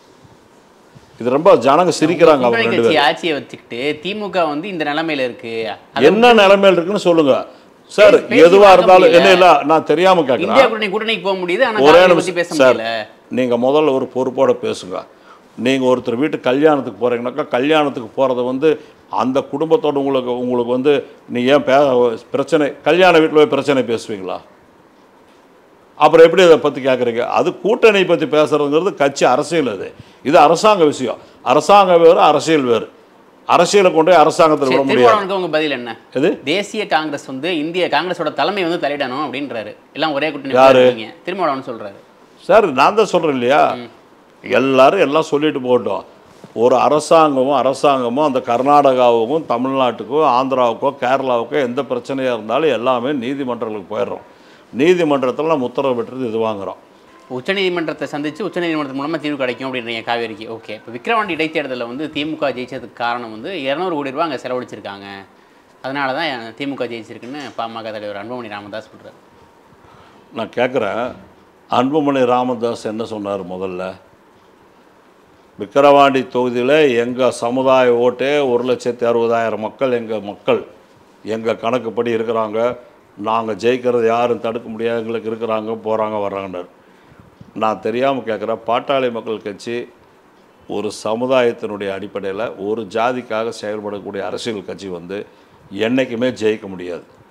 இது ரொம்ப ஜனங்க சிரிக்கிறாங்க அவங்க கூட்டணி ரெண்டு கட்சி பேரும் ஆட்சியை வச்சுக்கிட்டு திமுக வந்து இந்த நிலைமையில இருக்கு அது என்ன நிலைமையில் இருக்குன்னு சொல்லுங்க சார் பேசி எதுவா பார்க்க இருந்தாலும் முடியல. என்ன இல்ல நான் தெரியாம இந்தியா கேட்கிறேன் கூட்டணி கூட்டணிக்கு போக முடியுது ஆனா ஒரே காவிரி பத்தி பேச நிமிஷம் சார் முடியல நீங்க முதல்ல ஒரு பொறுப்போட பேசுங்க நீங்க ஒருத்தர் வீட்டு கல்யாணத்துக்கு போறீங்கன்னாக்கா கல்யாணத்துக்கு போறது வந்து அந்த குடும்பத்தோட உங்களுக்கு உங்களுக்கு வந்து நீ ஏன் பே பிரச்சனை கல்யாண வீட்டில் போய் பிரச்சனை பேசுவீங்களா அப்புறம் எப்படி அதை பற்றி கேட்குறீங்க அது கூட்டணி பற்றி பேசுறதுங்கிறது கட்சி அரசியல் அது இது அரசாங்க விஷயம் அரசாங்கம் வேறு அரசியல் வேறு அரசியலை கொண்டு போய் அரசாங்கத்தில் விட சரி, முடியாது திருமாவளவனுக்கு உங்க பதில் என்ன எது தேசிய காங்கிரஸ் வந்து இந்திய காங்கிரஸோட தலைமை வந்து தலையிடணும் அப்படின்றாரு எல்லாம் ஒரே கூட்டணி யாரு? இருக்கீங்க திருமாவளவன் சொல்றாரு சார் நான் தான் சொல்கிறேன் இல்லையா எல்லாரும் எல்லாம் சொல்லிட்டு போகட்டும் ஒரு அரசாங்கமும் அரசாங்கமும் அந்த கர்நாடகாவுக்கும் தமிழ்நாட்டுக்கும் ஆந்திராவுக்கோ கேரளாவுக்கோ எந்த பிரச்சனையாக இருந்தாலும் எல்லாமே நீதிமன்றங்களுக்கு போயிடுறோம் நீதிமன்றத்தில் நம்ம உத்தரவு பெற்றது இது வாங்குறோம் உச்சநீதிமன்றத்தை சந்திச்சு உச்சநீதிமன்றத்து மூலமா தீர்வு கிடைக்கும் அப்படின்றீங்க காவேரிக்கு ஓகே இப்போ விக்ரவாண்டி இடைத்தேர்தலில் வந்து திமுக ஜெயிச்சதுக்கு காரணம் வந்து இரநூறு கோடி ரூபா அங்கே செலவழிச்சிருக்காங்க அதனால தான் திமுக ஜெயிச்சிருக்குன்னு பாமக தலைவர் அன்புமணி ராமதாஸ் சொல்றாரு நான் கேட்குறேன் அன்புமணி ராமதாஸ் என்ன சொன்னார் முதல்ல விக்கிரவாண்டி தொகுதியில் எங்கள் சமுதாய ஓட்டே ஒரு லட்சத்தி அறுபதாயிரம் மக்கள் எங்கள் மக்கள் எங்கள் கணக்குப்படி இருக்கிறாங்க நாங்கள் ஜெயிக்கிறது யாரும் தடுக்க முடியாது எங்களுக்கு இருக்கிறாங்க போகிறாங்க வர்றாங்கன்னாரு நான் தெரியாமல் கேட்குறேன் பாட்டாளி மக்கள் கட்சி ஒரு சமுதாயத்தினுடைய அடிப்படையில் ஒரு ஜாதிக்காக செயல்படக்கூடிய அரசியல் கட்சி வந்து என்றைக்குமே ஜெயிக்க முடியாது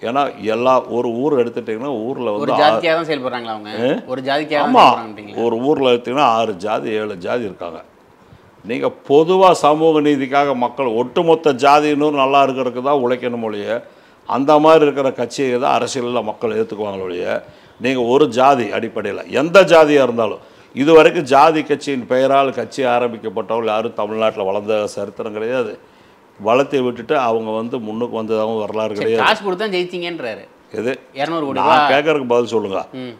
ஏன்னா எல்லா ஒரு ஊர் எடுத்துட்டிங்கன்னா ஊரில் ஒரு வந்து ஆ- ஜாதிக்காக தான் செயல்படுறாங்களா அவங்க ஒரு ஜாதிக்காக தான் ஆமாம் செயல்படுறாங்கன்றீங்களா ஒரு ஊரில் எடுத்தீங்கன்னா ஆறு ஜாதி ஏழு ஜாதி இருக்காங்க நீங்கள் பொதுவாக சமூக நீதிக்காக மக்கள் ஒட்டுமொத்த ஜாதியினரும் நல்லா இருக்கிறதுக்கு தான் உழைக்கணும் ஒழிய அந்த மாதிரி இருக்கிற கட்சியை தான் அரசியலில் மக்கள் ஏற்றுக்குவாங்க ஒழிய நீங்கள் ஒரு ஜாதி அடிப்படையில் எந்த ஜாதியாக இருந்தாலும் இதுவரைக்கும் ஜாதி கட்சியின் பெயரால் கட்சி ஆரம்பிக்கப்பட்டவங்க யாரும் தமிழ்நாட்டில் வளர்ந்த சரித்திரம் கிடையாது வளர்த்தை விட்டுட்டு அவங்க வந்து முன்னுக்கு வந்ததாகவும் வரலாறு சரி, கிடையாது காசு கொடுத்து தான் ஜெயிச்சிங்கன்றாரு எது இரநூறு கோடி நான் ரூபா கேட்கறதுக்கு பதில் சொல்லுங்கள் ம்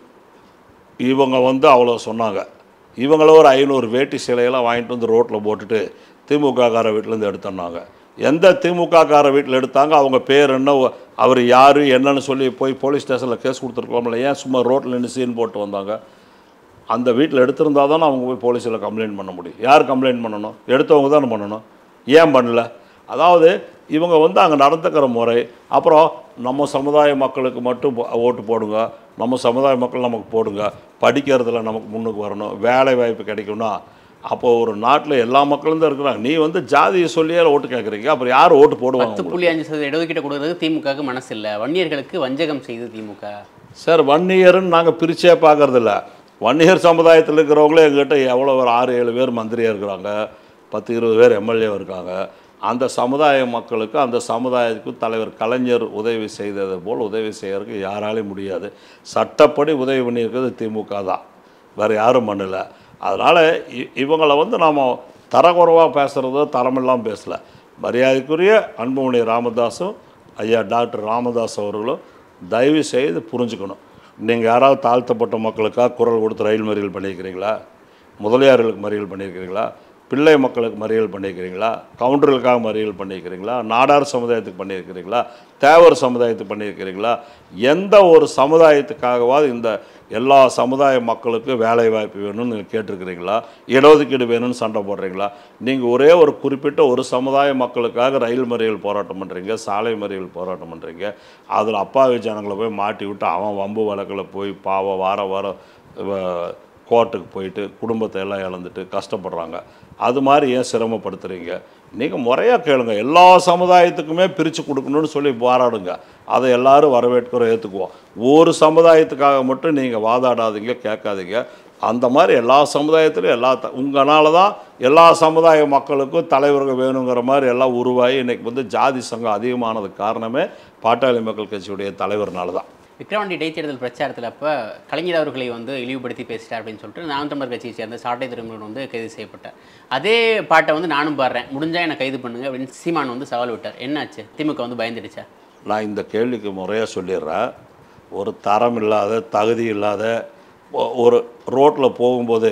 இவங்க வந்து அவ்வளோ சொன்னாங்க இவங்கள ஒரு ஐநூறு வேட்டி சிலையெல்லாம் வாங்கிட்டு வந்து ரோட்டில் போட்டுட்டு திமுக கார வீட்டிலேருந்து எடுத்தோன்னாங்க எந்த திமுக கார வீட்டில் எடுத்தாங்க அவங்க பேர் என்ன ஒ- அவர் யார் என்னன்னு சொல்லி போய் போலீஸ் ஸ்டேஷனில் கேஸ் கொடுத்துருக்கலாம்ல ஏன் சும்மா ரோட்டில் நின்று சீன் போட்டு வந்தாங்க அந்த வீட்டில் எடுத்திருந்தா தானே அவங்க போய் போலீஸில் கம்ப்ளைண்ட் பண்ண முடியும் யார் கம்ப்ளைண்ட் பண்ணணும் எடுத்தவங்க தானே பண்ணணும் ஏன் பண்ணல அதாவது இவங்க வந்து அங்கே நடந்துக்கிற முறை அப்புறம் நம்ம சமுதாய மக்களுக்கு மட்டும் போ- ஓட்டு போடுங்க நம்ம சமுதாய மக்கள் நமக்கு போடுங்க படிக்கிறதுல நமக்கு முன்னுக்கு வரணும் வேலை வாய்ப்பு கிடைக்கும்னா அப்போ ஒரு நாட்டில் எல்லா மக்களும் தான் இருக்கிறாங்க நீ வந்து ஜாதியை சொல்லியே ஓட்டு கேட்குறீங்க அப்புறம் யார் ஓட்டு போடுவாங்க பத்து உங்களுக்கு? புள்ளி அஞ்சு சதவீத இடஒதுக்கீடு கொடுக்கறதுக்கு திமுகவுக்கு மனசு இல்லை வன்னியர்களுக்கு வஞ்சகம் செய்து திமுக சார் வன்னியர்னு நாங்கள் பிரிச்சே பார்க்கறதில்ல வன்னியர் சமுதாயத்தில் இருக்கிறவங்களே எங்ககிட்ட எவ்வளோ ஒரு ஆறு ஏழு பேர் மந்திரியாக இருக்கிறாங்க பத்து இருபது பேர் எம்எல்ஏ இருக்காங்க அந்த சமுதாய மக்களுக்கு அந்த சமுதாயத்துக்கு தலைவர் கலைஞர் உதவி செய்தது போல் உதவி செய்யறதுக்கு யாராலையும் முடியாது சட்டப்படி உதவி பண்ணியிருக்கிறது திமுக தான் வேறு யாரும் பண்ணல அதனால் இவங்களை வந்து நாம் தரக்குறைவாக பேசுகிறதோ தரமெல்லாம் பேசல மரியாதைக்குரிய அன்புமணி ராமதாஸும் ஐயா டாக்டர் ராமதாஸ் அவர்களும் தயவு செய்து புரிஞ்சுக்கணும் நீங்கள் யாராவது தாழ்த்தப்பட்ட மக்களுக்காக குரல் கொடுத்து ரயில் மறியல் பண்ணியிருக்கிறீங்களா முதலியார்களுக்கு மறியல் பண்ணியிருக்கிறீங்களா பிள்ளை மக்களுக்கு மறியல் பண்ணியிருக்கிறீங்களா கவுண்டர்களுக்காக மறியல் பண்ணியிருக்கிறீங்களா நாடார் சமுதாயத்துக்கு பண்ணியிருக்கிறீங்களா தேவர் சமுதாயத்துக்கு பண்ணியிருக்கிறீங்களா எந்த ஒரு சமுதாயத்துக்காகவாது இந்த எல்லா சமுதாய மக்களுக்கும் வேலை வாய்ப்பு வேணும்னு நீங்கள் கேட்டிருக்கிறீங்களா இடஒதுக்கீடு வேணும்னு சண்டை போடுறீங்களா நீங்கள் ஒரே ஒரு குறிப்பிட்ட ஒரு சமுதாய மக்களுக்காக ரயில் மறியல் போராட்டம் பண்ணுறீங்க சாலை மறியல் போராட்டம் பண்ணுறீங்க அதில் அப்பாவி ஜனங்களை போய் மாட்டி விட்டு அவன் வம்பு வழக்கில் போய் பாவம் வார வாரம் வ- கோர்ட்டுக்கு போயிட்டு குடும்பத்தை எல்லாம் இழந்துட்டு கஷ்டப்படுறாங்க அது மாதிரி ஏன் சிரமப்படுத்துறீங்க நீங்கள் முறையாக கேளுங்க எல்லா சமுதாயத்துக்குமே பிரித்து கொடுக்கணும்னு சொல்லி போராடுங்க அதை எல்லாரும் வரவேற்கிறோம் ஏற்றுக்குவோம் ஒரு சமுதாயத்துக்காக மட்டும் நீங்கள் வாதாடாதீங்க கேட்காதீங்க அந்த மாதிரி எல்லா சமுதாயத்திலும் எல்லா த உங்களால தான் எல்லா சமுதாய மக்களுக்கும் தலைவர்கள் வேணுங்கிற மாதிரி எல்லாம் உருவாகி இன்னைக்கு வந்து ஜாதி சங்கம் அதிகமானதுக்கு காரணமே பாட்டாளி மக்கள் கட்சியுடைய தலைவர்னால தான் விக்ரவாண்டி இடைத்தேர்தல் பிரச்சாரத்தில் அப்போ கலைஞர் அவர்களை வந்து இழிவுபடுத்தி பேசிட்டார் அப்படின்னு சொல்லிட்டு நாம் தமிழர் கட்சியை சேர்ந்த சாட்டை திருமணம் வந்து கைது செய்யப்பட்டார் அதே பாட்டை வந்து நானும் பாடுறேன் முடிஞ்சா என்னை கைது பண்ணுங்க அப்படின்னு சீமான் வந்து சவால் விட்டார் என்னாச்சு திமுக வந்து பயந்துடுச்சா நான் இந்த கேள்விக்கு முறையாக சொல்லிடுறேன் ஒரு தரம் இல்லாத தகுதி இல்லாத ஒ- ஒரு ரோட்டில் போகும்போது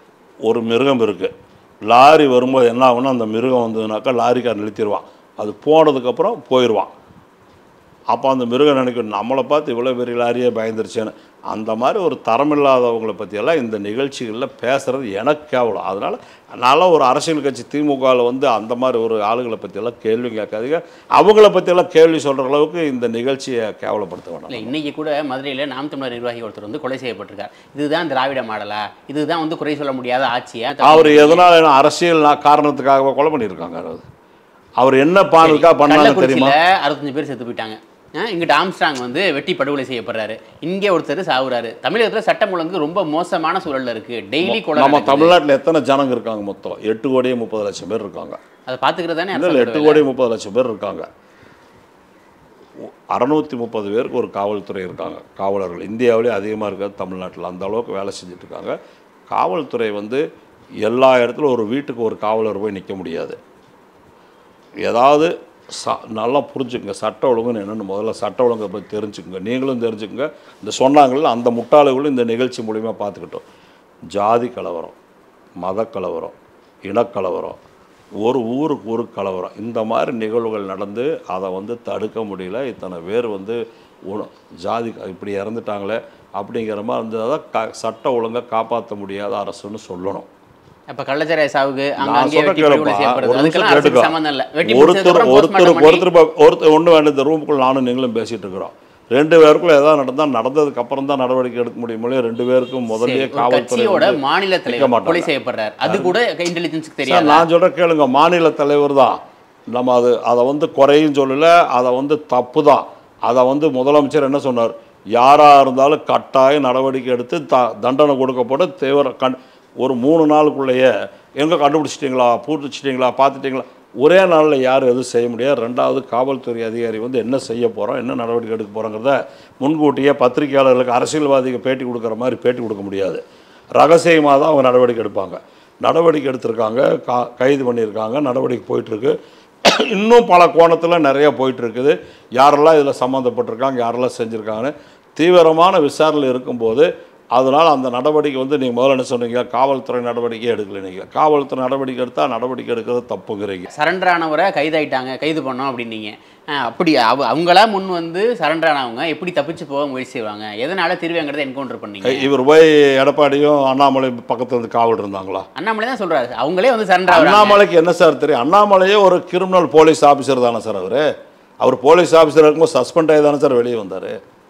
ஒரு மிருகம் இருக்குது லாரி வரும்போது என்ன ஆகும்னா அந்த மிருகம் வந்ததுனாக்கா லாரிக்கார் நிறுத்திடுவான் அது போனதுக்கப்புறம் போயிடுவான் அப்போ அந்த மிருகம் நினைக்கும் நம்மளை பார்த்து இவ்வளோ பெரிய லாரியே பயந்துருச்சேன்னு அந்த மாதிரி ஒரு தரமில்லாதவங்களை பற்றியெல்லாம் இந்த நிகழ்ச்சிகளில் பேசுகிறது எனக்கு கேவலம் அதனால் நான்லாம் ஒரு அரசியல் கட்சி திமுகவில் வந்து அந்த மாதிரி ஒரு ஆளுகளை பற்றியெல்லாம் கேள்வி கேட்காதீங்க அவங்கள பற்றியெல்லாம் கேள்வி சொல்கிற அளவுக்கு இந்த நிகழ்ச்சியை கேவலப்படுத்த வேண்டாம் இல்லை இன்னைக்கு கூட மதுரையில் நாம் தமிழர் நிர்வாகி ஒருத்தர் வந்து கொலை செய்யப்பட்டிருக்கார் இதுதான் திராவிட மாடலா இதுதான் வந்து குறை சொல்ல முடியாத ஆட்சியா அவர் எதனால் என்ன அரசியல் நா- காரணத்துக்காக கொலை பண்ணியிருக்காங்க அவர் அவர் என்ன பானுக்காக பண்ணாங்க தெரியுமா கள்ளக்குறிச்சியில் அறுபத்தஞ்சு பேர் செத்து போயிட்டாங்க ஆ, இங்கிட்ட ஆம்ஸ்ட்ராங் வந்து வெட்டி படுகொலை செய்யப்படுறாரு இங்கே ஒருத்தர் சாவுறாரு தமிழகத்தில் சட்டம் ஒழுங்கு ரொம்ப மோசமான சூழல்ல இருக்கு டெய்லி கொலை நம்ம நடக்குது. தமிழ்நாட்டில் எத்தனை ஜனங்க இருக்காங்க மொத்தம் எட்டு கோடியே முப்பது லட்சம் பேர் இருக்காங்க அதை பார்த்துக்கிறது தானே இல்லை இல்லை எட்டு கோடி முப்பது லட்சம் பேர் இருக்காங்க அறநூற்றி முப்பது பேருக்கு ஒரு காவல்துறை இருக்காங்க காவலர்கள் இந்தியாவிலே அதிகமாக இருக்காது தமிழ்நாட்டில் அந்த அளவுக்கு வேலை செஞ்சுட்டு இருக்காங்க காவல்துறை வந்து எல்லா இடத்துலையும் ஒரு வீட்டுக்கு ஒரு காவலர் போய் நிற்க முடியாது ஏதாவது ச நல்லா புரிஞ்சுக்கங்க சட்ட ஒழுங்குன்னு என்னென்னு முதல்ல சட்ட ஒழுங்கை பற்றி தெரிஞ்சுக்கங்க நீங்களும் தெரிஞ்சுக்கங்க இந்த சொன்னாங்கல்ல அந்த முட்டாளுகளும் இந்த நிகழ்ச்சி மூலிமா பார்த்துக்கிட்டோம் ஜாதி கலவரம் மத கலவரம் இனக்கலவரம் ஒரு ஊருக்கு ஒரு கலவரம் இந்த மாதிரி நிகழ்வுகள் நடந்து அதை வந்து தடுக்க முடியல இத்தனை பேர் வந்து உண- ஜாதி இப்படி இறந்துட்டாங்களே அப்படிங்கிற மாதிரி இருந்ததை க சட்ட ஒழுங்கை காப்பாற்ற முடியாத அரசுன்னு சொல்லணும் அப்ப கள்ளச்சாராய சாவுக்கு அங்க நான் அங்கேயே சொல்ற வெட்டி படுகொலை கேளுப்பா செய்யப்படுது ஒரு நிமிஷம் அதுக்கெல்லாம் அரசுக்கு கேட்டுக்கோ சம்மந்தம் இல்லை வெட்டி ஒருத்தர் முடிச்சதுக்கப்புறம் ஒருத்தர் postmortem பண்ணி- ஒருத்தர் ப- ஒருத்தர் ஒன்று வேணும் இந்த ரூமுக்குள்ள நானும் நீங்களும் பேசிட்டு இருக்கிறோம் ரெண்டு பேருக்குள்ள ஏதாவது நடந்தால் நடந்ததுக்கு அப்புறம் தான் நடவடிக்கை எடுக்க முடியும் இல்லையா? ரெண்டு பேருக்கும் சரி, முதல்லயே ஒரு காவல்துறை கட்சியோட வந்து மாநில நிற்க தலைவர் கொலை மாட்டாங்க செய்யப்படுறாரு அது கூட இன்டெலிஜென்ஸ்க்கு சார் தெரியாது நான் சொல்கிறேன் கேளுங்க மாநில தலைவர் தான் நம்ம அது அதை வந்து குறையும் சொல்லலை அதை வந்து தப்பு தான் அதை வந்து முதலமைச்சர் என்ன சொன்னார் யாராக இருந்தாலும் கட்டாய நடவடிக்கை எடுத்து த தண்டனை கொடுக்கப்பட தீவிர கண் ஒரு மூணு நாளுக்குள்ளேயே எங்கே கண்டுபிடிச்சிட்டிங்களா பூட்டிச்சிட்டிங்களா பார்த்துட்டிங்களா ஒரே நாளில் யாரும் எதுவும் செய்ய முடியாது ரெண்டாவது காவல்துறை அதிகாரி வந்து என்ன செய்ய போகிறோம் என்ன நடவடிக்கை எடுக்க போகிறோங்கிறத முன்கூட்டியே பத்திரிகையாளர்களுக்கு அரசியல்வாதிக்கு பேட்டி கொடுக்குற மாதிரி பேட்டி கொடுக்க முடியாது ரகசியமாக தான் அவங்க நடவடிக்கை எடுப்பாங்க நடவடிக்கை எடுத்திருக்காங்க கா கைது பண்ணியிருக்காங்க நடவடிக்கை போயிட்டுருக்கு இன்னும் பல கோணத்தில் நிறைய போயிட்டு இருக்குது யாரெல்லாம் இதில் சம்மந்தப்பட்டிருக்காங்க யாரெல்லாம் செஞ்சுருக்காங்கன்னு தீவிரமான விசாரணையில் இருக்கும்போது அதனால் அந்த நடவடிக்கை வந்து நீங்கள் முதல்ல என்ன சொன்னீங்க காவல்துறை நடவடிக்கை எடுக்கல நீங்கள் காவல்துறை நடவடிக்கை எடுத்தால் நடவடிக்கை எடுக்கிறது தப்புங்கிறீங்க சரண்டர் ஆனவரை கைதாயிட்டாங்க கைது பண்ணோம் அப்படின்னீங்க அஹ் அப்படி அவ அவங்களா முன் வந்து சரண்டர் ஆனவங்க எப்படி தப்பிச்சு போக முயற்சி செய்வாங்க எதனால திருவேங்கடத்தை என்கவுண்டர் பண்ணீங்க இவர் போய் எடப்பாடியும் அண்ணாமலை பக்கத்துல இருந்து காவல் இருந்தாங்களா அண்ணாமலை தான் சொல்றாரு அவங்களே வந்து சரண்டர் ஆகுறாங்க அண்ணாமலைக்கு என்ன சார் தெரியும் அண்ணாமலையே ஒரு கிரிமினல் போலீஸ் ஆஃபீஸர் தானே சார் அவர் அவர் போலீஸ் ஆஃபீஸர் இருக்கும்போது சஸ்பெண்ட் ஆகி தானே சார் வெளியே வந்தார்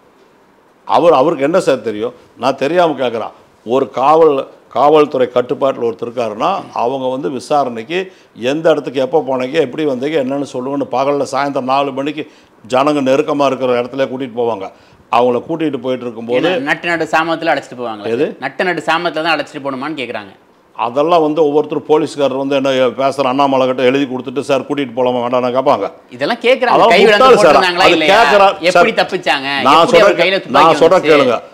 அவர் அவருக்கு என்ன சார் தெரியும் நான் தெரியாமல் கேட்குறேன் ஒரு காவல் காவல்துறை கட்டுப்பாட்டில் ஒருத்தர் இருக்காருன்னா அவங்க வந்து விசாரணைக்கு எந்த இடத்துக்கு எப்போ போனீங்க எப்படி வந்தீங்க என்னன்னு சொல்லுங்கன்னு பகலில் சாயந்தரம் நாலு மணிக்கு ஜனங்க நெருக்கமாக இருக்கிற இடத்துல கூட்டிகிட்டு போவாங்க அவங்கள கூட்டிகிட்டு போயிட்டு இருக்கும்போது ஏன்னா, நட்டு நடு சாமத்துல அழைச்சிட்டு போவாங்க எது? நட்டு நடு சாமத்துல தான் அழைச்சிட்டு போகணுமான்னு கேக்குறாங்க அதெல்லாம் வந்து ஒவ்வொருத்தரும் போலீஸ்காரர் வந்து என்ன பேசுகிற அண்ணாமலை கிட்ட எழுதி கொடுத்துட்டு சார் கூட்டிகிட்டு போகலாமா வேண்டாம்னு கேட்பாங்க இதெல்லாம் கேக்குறாங்க அதெல்லாம் கை விலங்கு முட்டாள் சார். போட்டிருந்தாங்களா அது இல்லையா கேக்குறா- எப்படி சார், தப்பிச்சாங்க நான் எப்படி அவர் கையில சொல்ற நான் துப்பாக்கி சொல்ற வந்துச்சு? கேளுங்க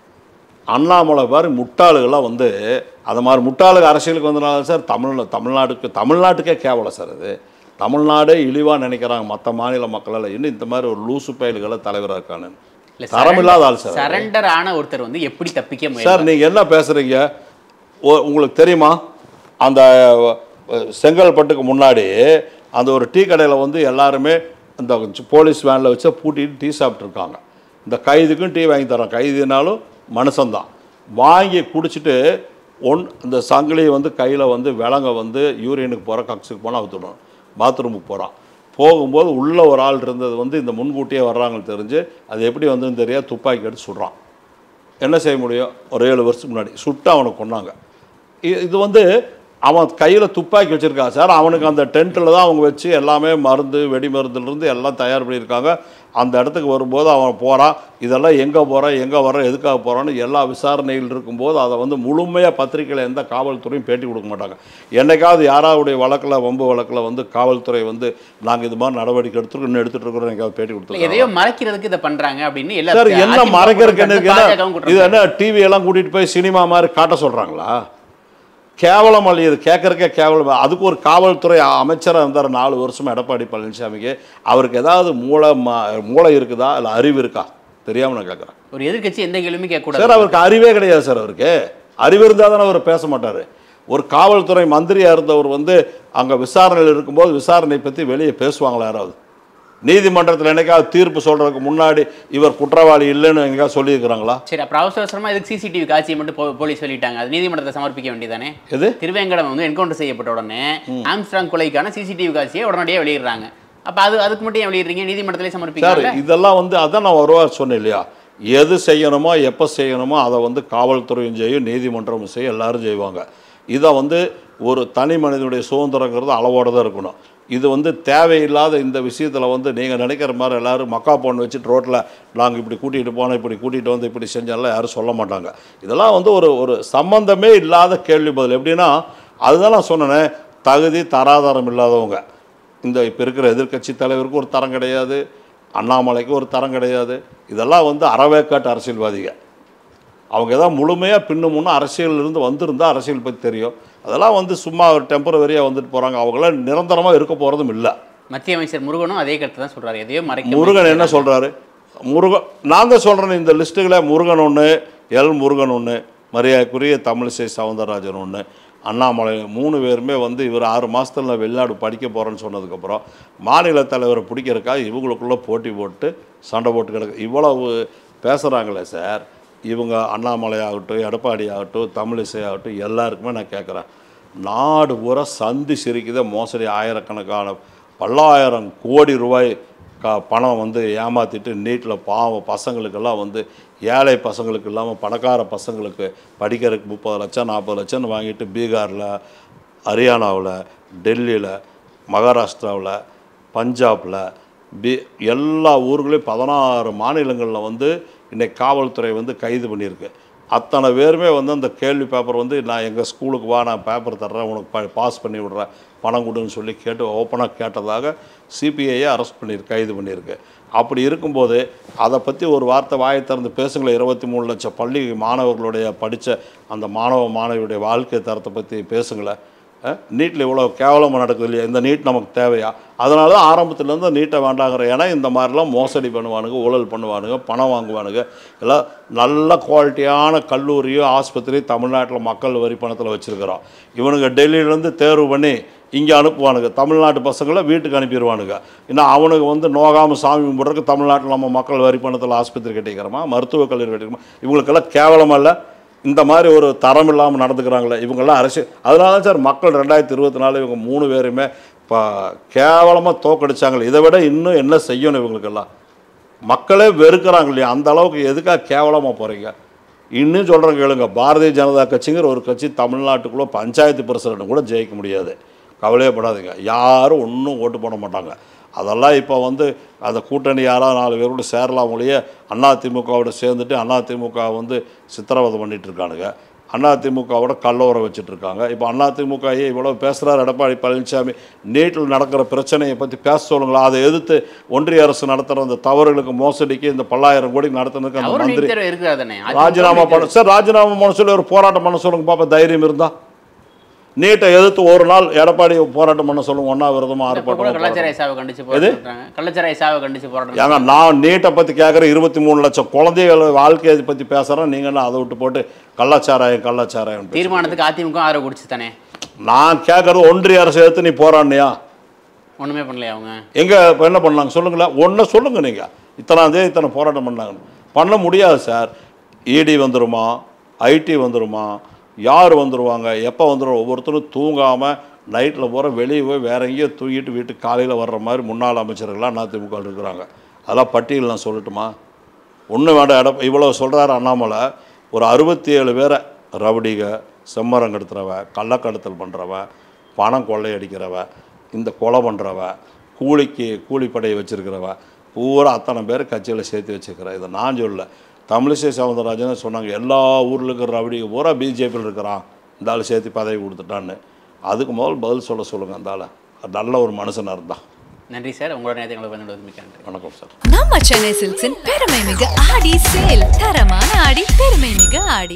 அண்ணாமலை பாரு முட்டாளுகள்லாம் வந்து அது மாதிரி முட்டாளுக அரசியலுக்கு வந்தனால சார் தமிழ் தமிழ்நாட்டுக்கு தமிழ்நாட்டுக்கே கேவலம் சார் அது தமிழ்நாடே இழிவாக நினைக்கிறாங்க மற்ற மாநில மக்களால் இன்னும் இந்த மாதிரி ஒரு லூசு பயல்களை தலைவராக இருக்கானு இல்ல, தரமில்லாத ஆள் சார் சரண்டர் ஆன ஒருத்தர் வந்து எப்படி தப்பிக்க சார் முயற்சி நீங்கள் என்ன பேசுகிறீங்க உங்களுக்கு தெரியுமா அந்த அஹ், செங்கல்பட்டுக்கு முன்னாடி அந்த ஒரு டீ கடையில் வந்து எல்லாருமே இந்த போலீஸ் வேனில் வச்சு பூட்டிட்டு டீ சாப்பிட்ருக்காங்க இந்த கைதுக்கும் டீ வாங்கி தரோம் கைதுனாலும் மனுஷன்தான் வாங்கி குடிச்சிட்டு ஒன் இந்த சங்கிலியை வந்து கையில் வந்து விலங்க வந்து யூரியனுக்கு போகிற கக்ஸுக்கு போனால் அவுத்துடணும் பாத்ரூமுக்கு போகிறான் போகும்போது உள்ளே ஒரு ஆள் இருந்தது வந்து இந்த முன்கூட்டியே வர்றாங்கன்னு தெரிஞ்சு அது எப்படி வந்துன்னு தெரியாது துப்பாக்கி எடுத்து சுடுறான் என்ன செய்ய முடியும் ஒரு ஏழு வருஷத்துக்கு முன்னாடி சுட்டு அவனை கொன்னாங்க இ- இது வந்து அவன் கையில் துப்பாக்கி வச்சுருக்கான் சார் அவனுக்கு அந்த டென்ட்டில் தான் அவங்க வச்சு எல்லாமே மருந்து வெடி மருந்துலேருந்து எல்லாம் தயார் பண்ணியிருக்காங்க அந்த இடத்துக்கு வரும்போது அவன் போகிறான் இதெல்லாம் எங்கே போகிறான் எங்கே வர எதுக்காக போகிறான்னு எல்லா விசாரணையில் இருக்கும்போது அதை வந்து முழுமையாக பத்திரிக்கையில் எந்த காவல்துறையும் பேட்டி கொடுக்க மாட்டாங்க என்னைக்காவது யாராவுடைய வழக்கில் வம்பு வழக்கில் வந்து காவல்துறை வந்து நாங்கள் இது மாதிரி நடவடிக்கை எடுத்துருக்கோம் இன்னும் எடுத்துகிட்டு இருக்கிறோம் எங்கேயாவது பேட்டி கொடுத்துருக்காங்க எதையோ மறைக்கிறதுக்கு இதை பண்றாங்க அப்படின்னு எல்லா சார் என்ன அதிமுக மறைக்கிறதுக்கு என்ன குற்றம் இருக்கு? சாட்டு, என்ன பாஜகவும் இது குற்றம் என்ன டிவி எல்லாம் கூட்டிட்டு போய் சினிமா மாதிரி காட்ட சொல்றாங்களா கேவலம் அல்ல இது கேட்கறக்கே கேவலம் அதுக்கு ஒரு காவல்துறை அமைச்சராக இருந்தார் நாலு வருஷமா எடப்பாடி பழனிசாமிக்கு அவருக்கு ஏதாவது மூளை ம- மூளை இருக்குதா இல்லை அறிவு இருக்கா தெரியாம நான் கேட்குறேன் ஒரு எதிர்க்கட்சி எந்த கேள்வியுமே கேட்க சார் கூடாது அவருக்கு அறிவே கிடையாது சார் அவருக்கு அறிவு இருந்தால் தானே அவர் பேச மாட்டார் ஒரு காவல்துறை மந்திரியாக இருந்தவர் வந்து அங்கே விசாரணையில் இருக்கும்போது விசாரணை பற்றி வெளியே பேசுவாங்களா யாராவது நீதிமன்றத்தில் என்னைக்காவது தீர்ப்பு சொல்கிறதுக்கு முன்னாடி இவர் குற்றவாளி இல்லைன்னு எங்கேயாவது சொல்லியிருக்கிறாங்களா சரி அப்புறம் அவசர அவசரமா இதுக்கு சிசிடிவி காட்சியை மட்டும் போ- போலீஸ் சொல்லிட்டாங்க அது நீதிமன்றத்தை சமர்ப்பிக்க வேண்டியதானே எது திருவேங்கடம் வந்து என்கவுண்டர் செய்யப்பட்ட உடனே ஆம்ஸ்ட்ராங் கொலைக்கான சிசிடிவி காட்சியை உடனடியாக வெளியிடுறாங்க அப்ப அது அதுக்கு மட்டும் ஏன் வெளியிடுறீங்க நீதிமன்றத்திலே சார் சமர்ப்பிக்கல இதெல்லாம் வந்து அதான் நான் ஒரு வாரம் சொன்னேன் இல்லையா எது செய்யணுமோ எப்போ செய்யணுமோ அதை வந்து காவல்துறையும் செய்யும் நீதிமன்றமும் செய்யும் எல்லாரும் செய்வாங்க இதை வந்து ஒரு தனி மனிதனுடைய சுதந்திரங்கிறது அளவோட தான் இருக்கணும் இது வந்து தேவையில்லாத இந்த விஷயத்தில் வந்து நீங்கள் நினைக்கிற மாதிரி எல்லாரும் மக்கா போன் வச்சுட்டு ரோட்டில் நாங்கள் இப்படி கூட்டிகிட்டு போனோம் இப்படி கூட்டிகிட்டு வந்து இப்படி செஞ்சாலாம் யாரும் சொல்ல மாட்டாங்க இதெல்லாம் வந்து ஒரு ஒரு சம்பந்தமே இல்லாத கேள்வி பதில் எப்படின்னா அதுதான் நான் சொன்னேனே தகுதி தராதாரம் இல்லாதவங்க இந்த இப்போ இருக்கிற எதிர்க்கட்சி தலைவருக்கு ஒரு தரம் கிடையாது அண்ணாமலைக்கு ஒரு தரம் கிடையாது இதெல்லாம் வந்து அறவேக்காட்டு அரசியல்வாதிக அவங்க ஏதாவது முழுமையாக பின்னு முன்னே அரசியலிருந்து வந்திருந்தா அரசியல் பற்றி தெரியும் அதெல்லாம் வந்து சும்மா ஒரு டெம்பரவரியாக வந்துட்டு போகிறாங்க அவங்களாம் நிரந்தரமாக இருக்க போகிறதும் இல்லை மத்திய அமைச்சர் முருகனும் அதே கருத்து தான் சொல்றாரு எதையோ மறைக்க முருகன் என்ன சொல்கிறாரு முருகன் நான் தான் சொல்கிறேன் இந்த லிஸ்ட்டுகளை முருகன் ஒன்று எல் முருகன் ஒன்று மரியாதைக்குரிய தமிழிசை சவுந்தரராஜன் ஒன்று அண்ணாமலை மூணு பேருமே வந்து இவர் ஆறு மாதத்தில் நான் வெளிநாடு படிக்க போகிறேன்னு சொன்னதுக்கப்புறம் மாநில தலைவரை பிடிக்கிறக்கா இவங்களுக்குள்ளே போட்டி போட்டு சண்டை போட்டு கிடக்கு இவ்வளவு பேசுகிறாங்களே சார் இவங்க அண்ணாமலை ஆகட்டும் எடப்பாடி ஆகட்டும் தமிழிசை ஆகட்டும் எல்லாருக்குமே நான் கேட்குறேன் நாடு பூரா சந்தி சிரிக்குதே மோசடி ஆயிரக்கணக்கான பல்லாயிரம் கோடி ரூபாய் க பணம் வந்து ஏமாற்றிட்டு நீட்டில் பாவம் பசங்களுக்கெல்லாம் வந்து ஏழை பசங்களுக்கு இல்லாமல் பணக்கார பசங்களுக்கு படிக்கிறதுக்கு முப்பது லட்சம் நாற்பது லட்சம்னு வாங்கிட்டு பீகாரில் ஹரியானாவில் டெல்லியில் மகாராஷ்டிராவில் பஞ்சாபில் பி எல்லா ஊர்களையும் பதினாறு மாநிலங்களில் வந்து இன்னைக்கு காவல்துறை வந்து கைது பண்ணியிருக்கு அத்தனை பேருமே வந்து அந்த கேள்வி பேப்பர் வந்து நான் எங்கள் ஸ்கூலுக்கு வா நான் பேப்பர் தர்றேன் உனக்கு ப பாஸ் பண்ணி விட்றேன் பணம் கொடுன்னு சொல்லி கேட்டு ஓப்பனாக கேட்டதாக சிபிஐயை அரெஸ்ட் பண்ணியிருக்கு கைது பண்ணியிருக்கு அப்படி இருக்கும்போது அதை பற்றி ஒரு வார்த்தை வாயை திறந்து பேசுங்களேன் இருபத்தி மூணு லட்சம் பள்ளி மாணவர்களுடைய படித்த அந்த மாணவ மாணவியுடைய வாழ்க்கை தரத்தை பற்றி பேசுங்களேன் நீட்டில் இவ்வளோ கேவலமாக நடக்குது இல்லையா இந்த நீட் நமக்கு தேவையா அதனால தான் ஆரம்பத்துலேருந்து நீட்டை வேண்டாங்கிற ஏன்னா இந்த மாதிரிலாம் மோசடி பண்ணுவானுங்க ஊழல் பண்ணுவானுங்க பணம் வாங்குவானுங்க எல்லாம் நல்ல குவாலிட்டியான கல்லூரியோ ஆஸ்பத்திரி தமிழ்நாட்டில் மக்கள் வரி பணத்தில் வச்சுருக்கிறோம் இவனுங்க டெல்லியிலேருந்து தேர்வு பண்ணி இங்கே அனுப்புவானுங்க தமிழ்நாட்டு பசங்களை வீட்டுக்கு அனுப்பிடுவானுங்க இன்னும் அவனுக்கு வந்து நோகாமல் சாமி கும்பிட்றதுக்கு தமிழ்நாட்டில் நம்ம மக்கள் வரி பணத்தில் ஆஸ்பத்திரி கட்டிக்கிறோமா மருத்துவக் கல்லூரி கட்டிக்கிறோமா இவங்களுக்கெல்லாம் கேவலமா இல்லை இந்த மாதிரி ஒரு தரம் இல்லாமல் நடந்துக்கிறாங்களே இவங்கெல்லாம் அரசியல் அதனால தான் சார் மக்கள் ரெண்டாயிரத்தி இருபத்தி நாலு இவங்க மூணு பேருமே இப்போ கேவலமாக தோக்கடிச்சாங்களே இதை விட இன்னும் என்ன செய்யணும் இவங்களுக்கெல்லாம் மக்களே வெறுக்கிறாங்க இல்லையா அந்த அளவுக்கு எதுக்காக கேவலமாக போகிறீங்க இன்னும் சொல்கிறேன் கேளுங்க பாரதிய ஜனதா கட்சிங்கிற ஒரு கட்சி தமிழ்நாட்டுக்குள்ளே பஞ்சாயத்து பிரசிடண்ட் கூட ஜெயிக்க முடியாது கவலையப்படாதீங்க யாரும் ஒன்றும் ஓட்டு போட மாட்டாங்க அதெல்லாம் இப்போ வந்து அந்த கூட்டணி யாராவது நாலு பேர் கூட சேரலாம் ஒழிய அதிமுகவோட சேர்ந்துட்டு அதிமுக வந்து சித்திரவதை பண்ணிட்டு இருக்கானுங்க அதிமுகவோட கல்லவரை வச்சுட்டு இருக்காங்க இப்போ அதிமுக ஏன் இவ்வளோ பேசுகிறார் எடப்பாடி பழனிசாமி நீட்டில் நடக்கிற பிரச்சனையை பற்றி பேச சொல்லுங்களா அதை எதிர்த்து ஒன்றிய அரசு நடத்துகிற அந்த தவறுகளுக்கு மோசடிக்கு இந்த பல்லாயிரம் கோடி நடத்துனதுக்கு அந்த அவரும் மந்திரி நீட் தேர்வு இருக்கிறார் தானே ராஜினாமா பண்ண சார் ராஜினாமா பண்ண சொல்லி ஒரு போராட்டம் பண்ண சொல்லுங்க பாப்பா தைரியம் இருந்தா நீட்டை எதிர்த்து ஒரு நாள் எடப்பாடி போராட்டம் பண்ண சொல்லுங்க ஒன்றா விரதமா இப்போ கூட ஆர்ப்பாட்டம் கள்ளச்சாராய சாவை கண்டிச்சு போராட்டம் கள்ளச்சாராய சாவை கண்டிச்சு போராட்டம் ஏங்க நான் நீட்டை பற்றி கேட்குற இருபத்தி மூணு லட்சம் குழந்தைகள் வாழ்க்கையை பற்றி பேசுகிறேன் நீங்கள் என்ன அதை விட்டு போட்டு கள்ளச்சாராயம் கள்ளச்சாராயம் பேசுறீங்க. தீர்மானத்துக்கு அதிமுக ஆதரவு கொடுத்து தானே நான் கேட்குறது ஒன்றிய அரசு எடுத்து நீ போராடினியா ஒண்ணுமே பண்ணலையா அவங்க எங்கே இப்போ என்ன பண்ணாங்க சொல்லுங்களேன் ஒன்றை சொல்லுங்கள் நீங்கள் இத்தனாம் தேதி இத்தனை போராட்டம் பண்ணாங்க பண்ண முடியாது சார் இடி வந்துருமா ஐடி வந்துருமா யார் வந்துருவாங்க எப்போ வந்துடும் ஒவ்வொருத்தரும் தூங்காமல் நைட்டில் போகிற வெளியே போய் வேற எங்கேயோ தூங்கிட்டு வீட்டுக்கு காலையில் வர்ற மாதிரி முன்னாள் அமைச்சர்கள்லாம் அதிமுக ல இருக்கிறாங்க அதெல்லாம் பட்டியல் நான் சொல்லட்டுமா ஒன்று வேண்டாம் எட இவ்வளோ சொல்கிறாரு அண்ணாமலை ஒரு அறுபத்தி ஏழு பேரை ரவுடிக செம்மரம் கெடுத்துறவன் கள்ளக்கடத்தல் பண்ணுறவன் பணம் கொள்ளையடிக்கிறவன் இந்த கொலை பண்ணுறவன் கூலிக்கு கூலிப்படையை வச்சிருக்கிறவன் பூரா அத்தனை பேர் கட்சியில் சேர்த்து வச்சுக்கிறேன் இதை நான் சொல்லல தமிழிசை சவுந்தரராஜன் சொன்னாங்க எல்லா ஊரில் இருக்கிற ரவுடிக பூரா பிஜேபியில் இருக்கிறான் இந்த ஆள் சேர்த்து பதவி கொடுத்துட்டான்னு அதுக்கு முதல் பதில் சொல்ல சொல்லுங்கள் அந்த ஆளை நல்ல ஒரு மனுஷனாக இருந்தான் நன்றி சார் உங்களோட நேரத்தை எங்களுக்கு வந்து மிக்க நன்றி வணக்கம் சார் நம்ம சென்னை சில்க்ஸின் பெருமை மிக ஆடி சேல் தரமான ஆடி பெருமை மிக ஆடி